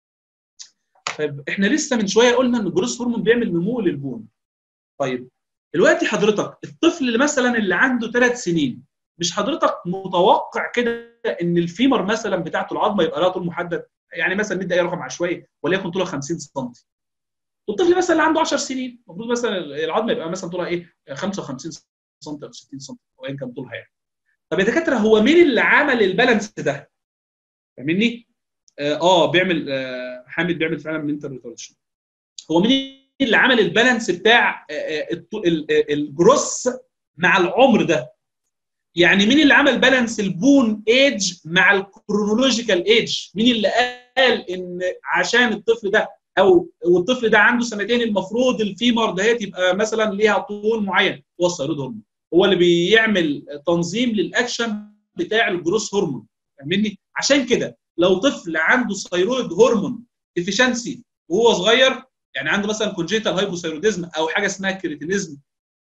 طيب احنا لسه من شويه قلنا ان الجروس هرمون بيعمل نمو للبون طيب دلوقتي حضرتك الطفل اللي مثلا اللي عنده ثلاث سنين مش حضرتك متوقع كده ان الفيمر مثلا بتاعته العظمه يبقى لها طول محدد يعني مثلا ندي اي رقم عشوائي وليكن طولها 50 سم والطفل مثلا اللي عنده 10 سنين المفروض مثلا العظمه يبقى مثلا طولها ايه 55 سم او 60 سم او ايا كان طولها يعني طب يا دكاتره هو مين اللي عمل البالانس ده؟ فاهمني؟ اه بيعمل آه حامد بيعمل فعلا منتال ريتارديشن هو مين اللي عمل البالانس بتاع آه الجروس مع العمر ده؟ يعني مين اللي عمل بالانس البون ايج مع الكرونولوجيكال ايج مين اللي قال ان عشان الطفل ده او والطفل ده عنده سنتين المفروض الفيمر دهيت يبقى مثلا ليها طول معين هو الثيرويد هرمون هو اللي بيعمل تنظيم للاكشن بتاع الجروس هرمون فاهمني عشان كده لو طفل عنده ثيرويد هرمون ديفيشنسي وهو صغير يعني عنده مثلا كونجيتال هايبوثيروديزم او حاجه اسمها كريتينيزم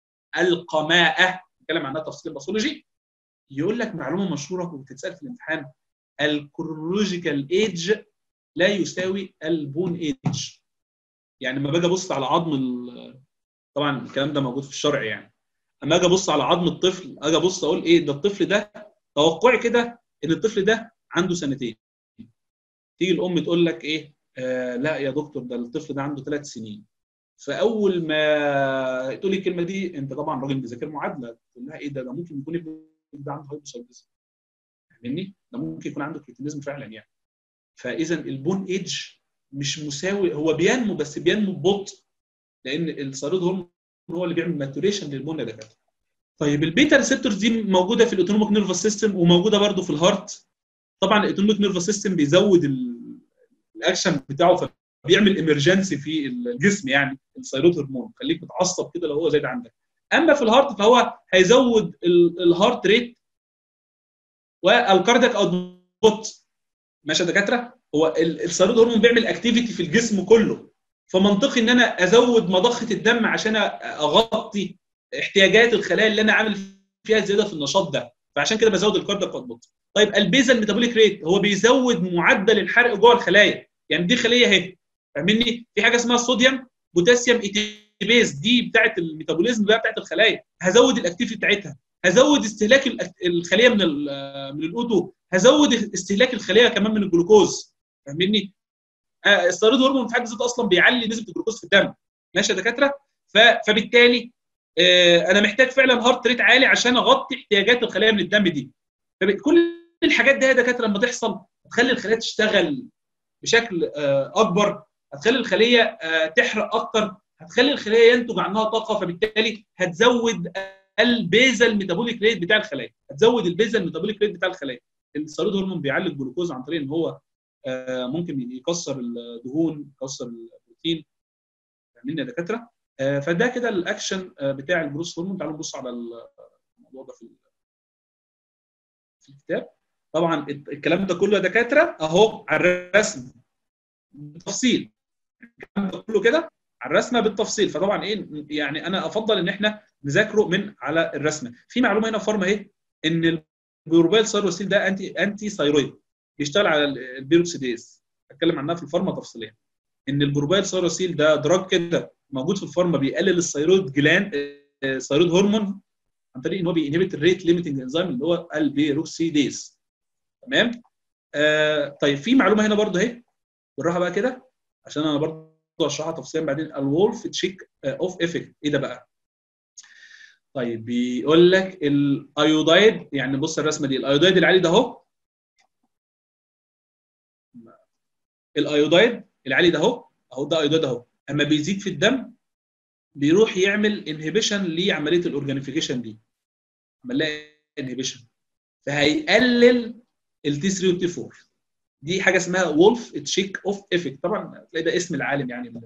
القماءه نتكلم عنها تفصيل باثولوجي يقول لك معلومه مشهوره وبتتسال في الامتحان الكرونولوجيكال ايج لا يساوي البون ايج يعني لما باجي ابص على عظم طبعا الكلام ده موجود في الشرع يعني اما اجي ابص على عظم الطفل اجي ابص اقول ايه ده الطفل ده توقعي كده ان الطفل ده عنده سنتين تيجي الام تقول لك ايه آه لا يا دكتور ده الطفل ده عنده ثلاث سنين فاول ما تقول لي الكلمه دي انت طبعا راجل بيذاكر معادله تقول لها ايه ده ده ممكن يكون ابنك ده عنده هايبوثايرويدزم فاهمني؟ ده ممكن يكون عنده كريتينيزم فعلا يعني فاذا البون ايدج مش مساوي هو بينمو بس بينمو ببطء لان الثيرويد هرمون هو اللي بيعمل ماتوريشن للبون يا دكاتره طيب البيتا ريسبتورز دي موجوده في الاوتونوميك نيرفس سيستم وموجوده برده في الهارت طبعا الاوتونوميك نيرفس سيستم بيزود الاكشن بتاعه فبيعمل امرجنسي في الجسم يعني الثيرويد هرمون خليك متعصب كده لو هو زايد عندك اما في الهارت فهو هيزود الهارت ريت والكاردياك اوتبوت ماشي يا دكاتره هو الثيرويد هرمون بيعمل اكتيفيتي في الجسم كله فمنطقي ان انا ازود مضخه الدم عشان اغطي احتياجات الخلايا اللي انا عامل فيها زياده في النشاط ده فعشان كده بزود الكاردياك اوتبوت طيب البيزل ميتابوليك ريت هو بيزود معدل الحرق جوه الخلايا يعني دي خليه اهي فاهمني في حاجه اسمها صوديوم بوتاسيوم ايتيبيز دي بتاعه الميتابوليزم بقى بتاعه الخلايا هزود الاكتيفيتي بتاعتها هزود استهلاك الخليه من من الاوتو هزود استهلاك الخليه كمان من الجلوكوز فاهمني الثيرويد هرمون في حد ذاته اصلا بيعلي نسبه الجلوكوز في الدم ماشي يا دكاتره فبالتالي انا محتاج فعلا هارت ريت عالي عشان اغطي احتياجات الخلايا من الدم دي كل الحاجات دي يا دكاتره لما تحصل هتخلي الخليه تشتغل بشكل اكبر هتخلي الخليه تحرق اكتر هتخلي الخليه ينتج عنها طاقه فبالتالي هتزود البيزل ميتابوليك ريت بتاع الخلايا هتزود البيزل ميتابوليك ريت بتاع الخلايا الثيرويد هرمون بيعلي الجلوكوز عن طريق ان هو ممكن يكسر الدهون يكسر البروتين فاهمين يا دكاتره فده كده الاكشن بتاع الجروس هرمون تعالوا نبص على الموضوع ده في في الكتاب طبعا الكلام ده كله يا دكاتره اهو على الرسم بالتفصيل الكلام ده كله كده على الرسمه بالتفصيل فطبعا ايه يعني انا افضل ان احنا نذاكره من على الرسمه في معلومه هنا في فارما اهي ان الجلوبال سيروسيل ده انتي انتي ثايرويد بيشتغل على البيروكسيديز هتكلم عنها في الفارما تفصيليا ان الجلوبال سيروسيل ده دراج كده موجود في الفارما بيقلل الثيرويد جلاند الثيرويد هرمون عن طريق ان هو بينهبت الريت ليميتنج انزيم اللي هو البيروكسيديز تمام آه طيب في معلومه هنا برضو اهي بالراحه بقى كده عشان انا برضو اشرحها تفصيلا بعدين الولف تشيك اوف افكت ايه ده بقى طيب بيقول لك الايودايد يعني بص الرسمه دي الايودايد العالي ده اهو الايودايد العالي ده اهو اهو ده ايودايد اهو اما بيزيد في الدم بيروح يعمل انهبيشن لعمليه الاورجانيفيكيشن دي اما نلاقي انهبيشن فهيقلل التي 3 والتي 4 دي حاجه اسمها وولف تشيك اوف افكت طبعا تلاقي ده اسم العالم يعني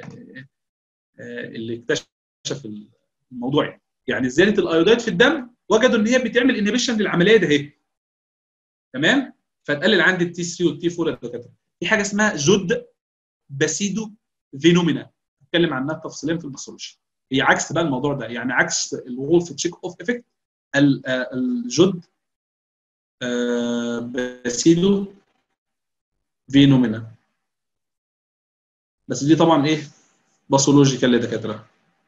اللي اكتشف الموضوع يعني يعني زياده الايودايد في الدم وجدوا ان هي بتعمل انهبيشن للعمليه ده اهي تمام فتقلل عندي التي 3 والتي 4 الدكاتره في حاجه اسمها جود باسيدو فينومينا اتكلم عنها تفصيليا في الباثولوجي هي عكس بقى الموضوع ده يعني عكس الولف تشيك اوف افكت الجود باسيدو فينومينا بس دي طبعا ايه باثولوجيكال لدكاتره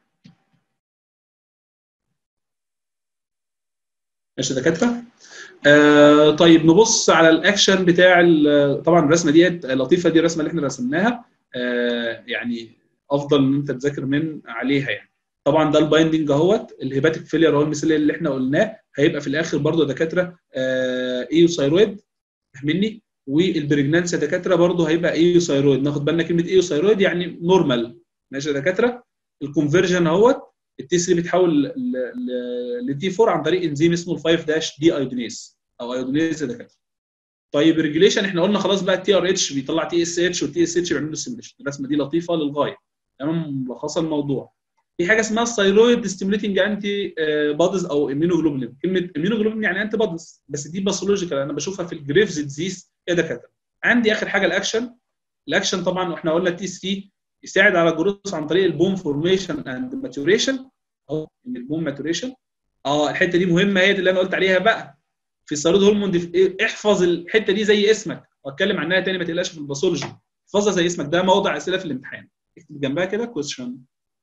ماشي دكاتره آه طيب نبص على الاكشن بتاع طبعا الرسمه ديت لطيفه دي الرسمه اللي احنا رسمناها آه يعني افضل ان انت تذاكر من عليها يعني طبعا ده البايندنج اهوت الهيباتيك فيلير هو المثال اللي احنا قلناه هيبقى في الاخر برضه دكاتره آه ايوثايرويد فاهمني والبريجنانسيا دكاتره برضه هيبقى ايوثايرويد ناخد بالنا كلمه ايوثايرويد يعني نورمال ماشي يا دكاتره الكونفرجن اهوت التي 3 بيتحول لتي 4 عن طريق انزيم اسمه ال 5 داش دي ايودينيز او ايودينيز يا دكاتره طيب الريجوليشن احنا قلنا خلاص بقى التي ار اتش بيطلع تي اس اتش والتي اس اتش بيعمل له سيميليشن الرسمه دي لطيفه للغايه تمام ملخصه الموضوع في حاجه اسمها الثايرويد ستيموليتنج انتي بادز او اميونوجلوبولين كلمه اميونوجلوبولين يعني انتي بادز بس دي باثولوجيكال انا بشوفها في الجريفز ديزيز يا دكاتره عندي اخر حاجه الاكشن الاكشن طبعا واحنا قلنا التي 3 يساعد على الجروث عن طريق البوم فورميشن اند ماتوريشن او البوم ماتوريشن اه الحته دي مهمه هي دي اللي انا قلت عليها بقى في الثايرويد هرمون دي احفظ الحته دي زي اسمك واتكلم عنها تاني ما تقلقش في الباثولوجي احفظها زي اسمك ده موضع اسئله في الامتحان اكتب جنبها كده كويشن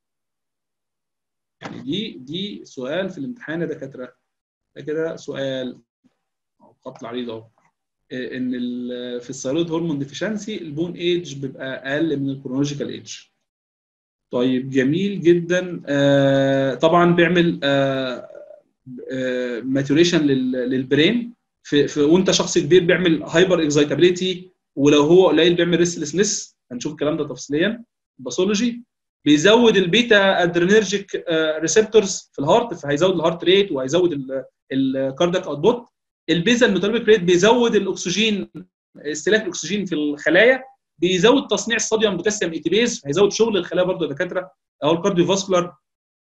يعني دي دي سؤال في الامتحان يا دكاتره ده كده سؤال خط العريض اهو ان في الثيرويد هرمون ديفيشنسي البون ايج بيبقى اقل من الكرونولوجيكال ايج طيب جميل جدا آه طبعا بيعمل آه آه ماتوريشن للبرين في, في وانت شخص كبير بيعمل هايبر اكزايتابيليتي ولو هو قليل بيعمل ريستلسنس هنشوف الكلام ده تفصيليا باثولوجي بيزود البيتا ادرينرجيك ريسبتورز في الهارت فهيزود الهارت ريت وهيزود الكاردياك اوتبوت البيزا الميتابوليك ريت بيزود الاكسجين استهلاك الاكسجين في الخلايا بيزود تصنيع الصوديوم بوتاسيوم ايتيبيز هيزود شغل الخلايا برضه يا دكاتره او الكارديو فاسكولار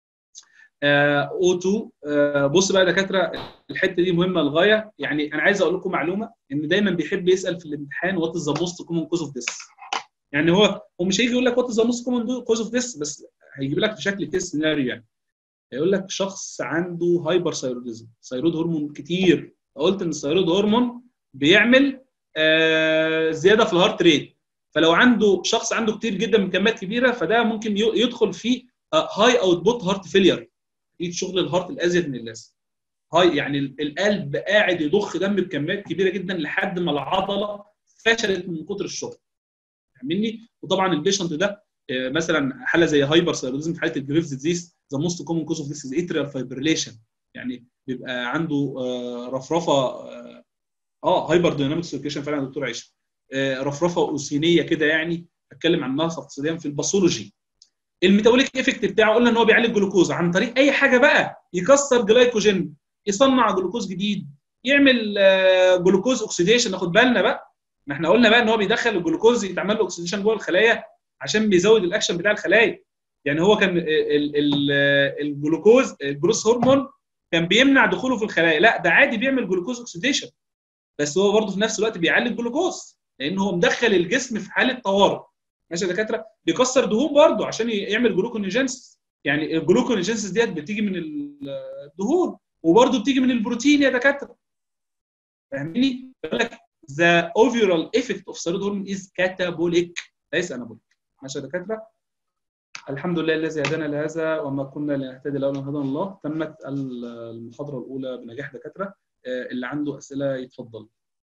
او 2 آه بص بقى يا دكاتره الحته دي مهمه للغايه يعني انا عايز اقول لكم معلومه ان دايما بيحب يسال في الامتحان وات از ذا موست كومن كوز اوف ذس يعني هو هو مش هيجي يقول لك وات از ذا موست كومن كوز اوف ذس بس هيجيب لك في شكل كيس سيناريو يعني هيقول لك شخص عنده هايبر ثايروديزم ثايرود هرمون كتير قلت ان الثايرود هرمون بيعمل آه زياده في الهارت ريت فلو عنده شخص عنده كتير جدا من كميات كبيره فده ممكن يدخل في هاي اوتبوت هارت فيلير ايد شغل الهارت الازيد من اللازم هاي يعني القلب قاعد يضخ دم بكميات كبيره جدا لحد ما العضله فشلت من كتر الشغل فاهمني وطبعا البيشنت ده مثلا حاله زي هايبر ثايروديزم في حاله الجريفز ديزيز ذا موست كومن كوز اوف ذيس از اتريال فايبريليشن يعني بيبقى عنده رفرفه اه هايبر دايناميك سيركيشن فعلا يا دكتور عيشه رفرفه اوسينيه كده يعني اتكلم عنها تفصيليا في الباثولوجي الميتابوليك ايفكت بتاعه قلنا ان هو بيعالج الجلوكوز عن طريق اي حاجه بقى يكسر جلايكوجين يصنع جلوكوز جديد يعمل جلوكوز اوكسيديشن ناخد بالنا بقى ما احنا قلنا بقى ان هو بيدخل الجلوكوز يتعمل له اوكسيديشن جوه الخلايا عشان بيزود الاكشن بتاع الخلايا يعني هو كان الجلوكوز الجروس هرمون كان بيمنع دخوله في الخلايا لا ده عادي بيعمل جلوكوز اوكسيديشن بس هو برضه في نفس الوقت بيعلي الجلوكوز لان هو مدخل الجسم في حاله طوارئ ماشي يا دكاتره بيكسر دهون برضه عشان يعمل جلوكونيجينس يعني الجلوكونيجينس ديت بتيجي من الدهون وبرضه بتيجي من البروتين يا دكاتره فاهمني؟ يقول لك the overall effect of thyroid hormone is catabolic ليس anabolic ماشي يا دكاتره الحمد لله الذي هدانا لهذا وما كنا لنهتدي لولا ان هدانا الله تمت المحاضره الاولى بنجاح دكاتره اللي عنده اسئله يتفضل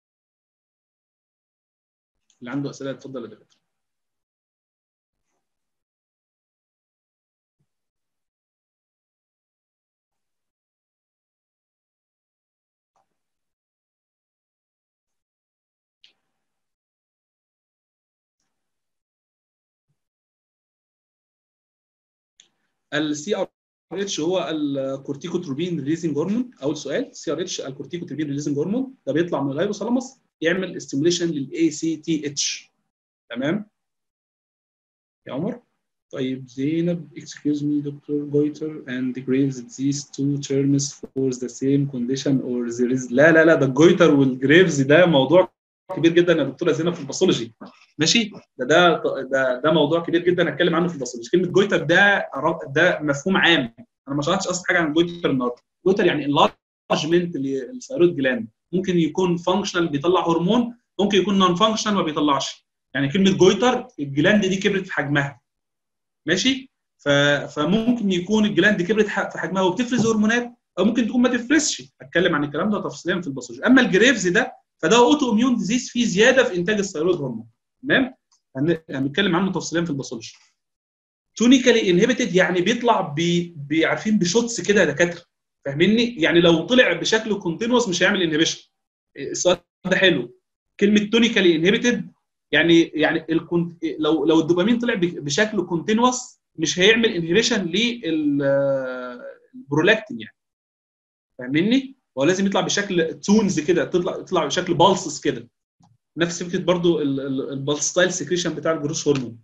اللي عنده اسئله يتفضل يا دكاتره السي ار اتش هو الكورتيكوتروبين ريليزنج هرمون اول سؤال سي ار اتش الكورتيكوتروبين ريليزنج هرمون ده بيطلع من الهايبوثالاموس يعمل استيموليشن للاي سي تي اتش تمام يا عمر طيب زينب excuse me دكتور جويتر and Graves these two terms for the same condition or there is لا لا لا ده الجويتر والجريفز ده موضوع كبير جدا يا دكتوره زينب في الباثولوجي ماشي ده ده ده ده موضوع كبير جدا اتكلم عنه في الباثولوجي كلمه جويتر ده ده مفهوم عام انا ما شرحتش اصلا حاجه عن جويتر النهارده جويتر يعني انلارجمنت للثيرويد جلاند ممكن يكون فانكشنال بيطلع هرمون ممكن يكون نون فانكشنال ما بيطلعش يعني كلمه جويتر الجلاند دي كبرت في حجمها ماشي ف... فممكن يكون الجلاند كبرت في حجمها وبتفرز هرمونات او ممكن تكون ما تفرزش اتكلم عن الكلام ده تفصيليا في الباثولوجي اما الجريفز ده فده اوتو اميون ديزيز فيه زياده في انتاج الثيرويد هرمون تمام هنتكلم عنه تفصيليا في الباثولوجي تونيكالي انهبيتد يعني بيطلع ب... عارفين بشوتس كده يا دكاتره فاهميني يعني لو طلع بشكل كونتينوس مش هيعمل انهبيشن السؤال ده حلو كلمه تونيكالي انهبيتد يعني يعني الكونت... لو لو الدوبامين طلع بشكل كونتينوس مش هيعمل انهبيشن للبرولاكتين يعني فاهمني؟ هو لازم يطلع بشكل تونز كده تطلع يطلع بشكل بالسس كده نفس فكره برضو البالستايل سكريشن بتاع الجروس هرمون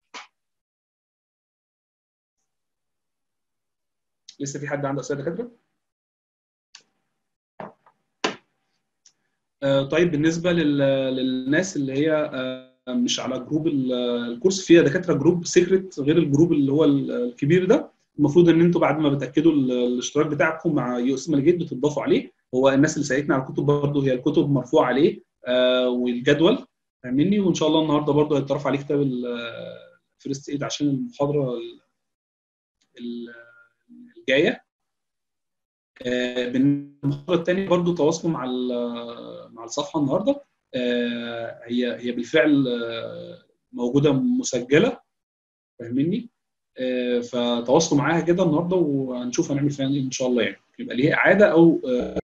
لسه في حد عنده اسئله دكاتره؟ آه طيب بالنسبه للناس اللي هي آه مش على جروب الكورس فيها دكاتره جروب سيكريت غير الجروب اللي هو الكبير ده المفروض ان انتوا بعد ما بتاكدوا الاشتراك بتاعكم مع يو اس مالجيت بتضافوا عليه هو الناس اللي سالتنا على الكتب برضه هي الكتب مرفوعه عليه آه والجدول فاهمني وان شاء الله النهارده برضه هيترفع عليه كتاب الفيرست ايد عشان المحاضره الجايه آه بالمحاضره الثانيه برضه تواصلوا مع مع الصفحه النهارده آه، هي هي بالفعل آه، موجوده مسجله فاهمني آه، فتواصلوا معاها كده النهارده وهنشوف هنعمل فيها ايه ان شاء الله يعني يبقى ليها اعاده او آه،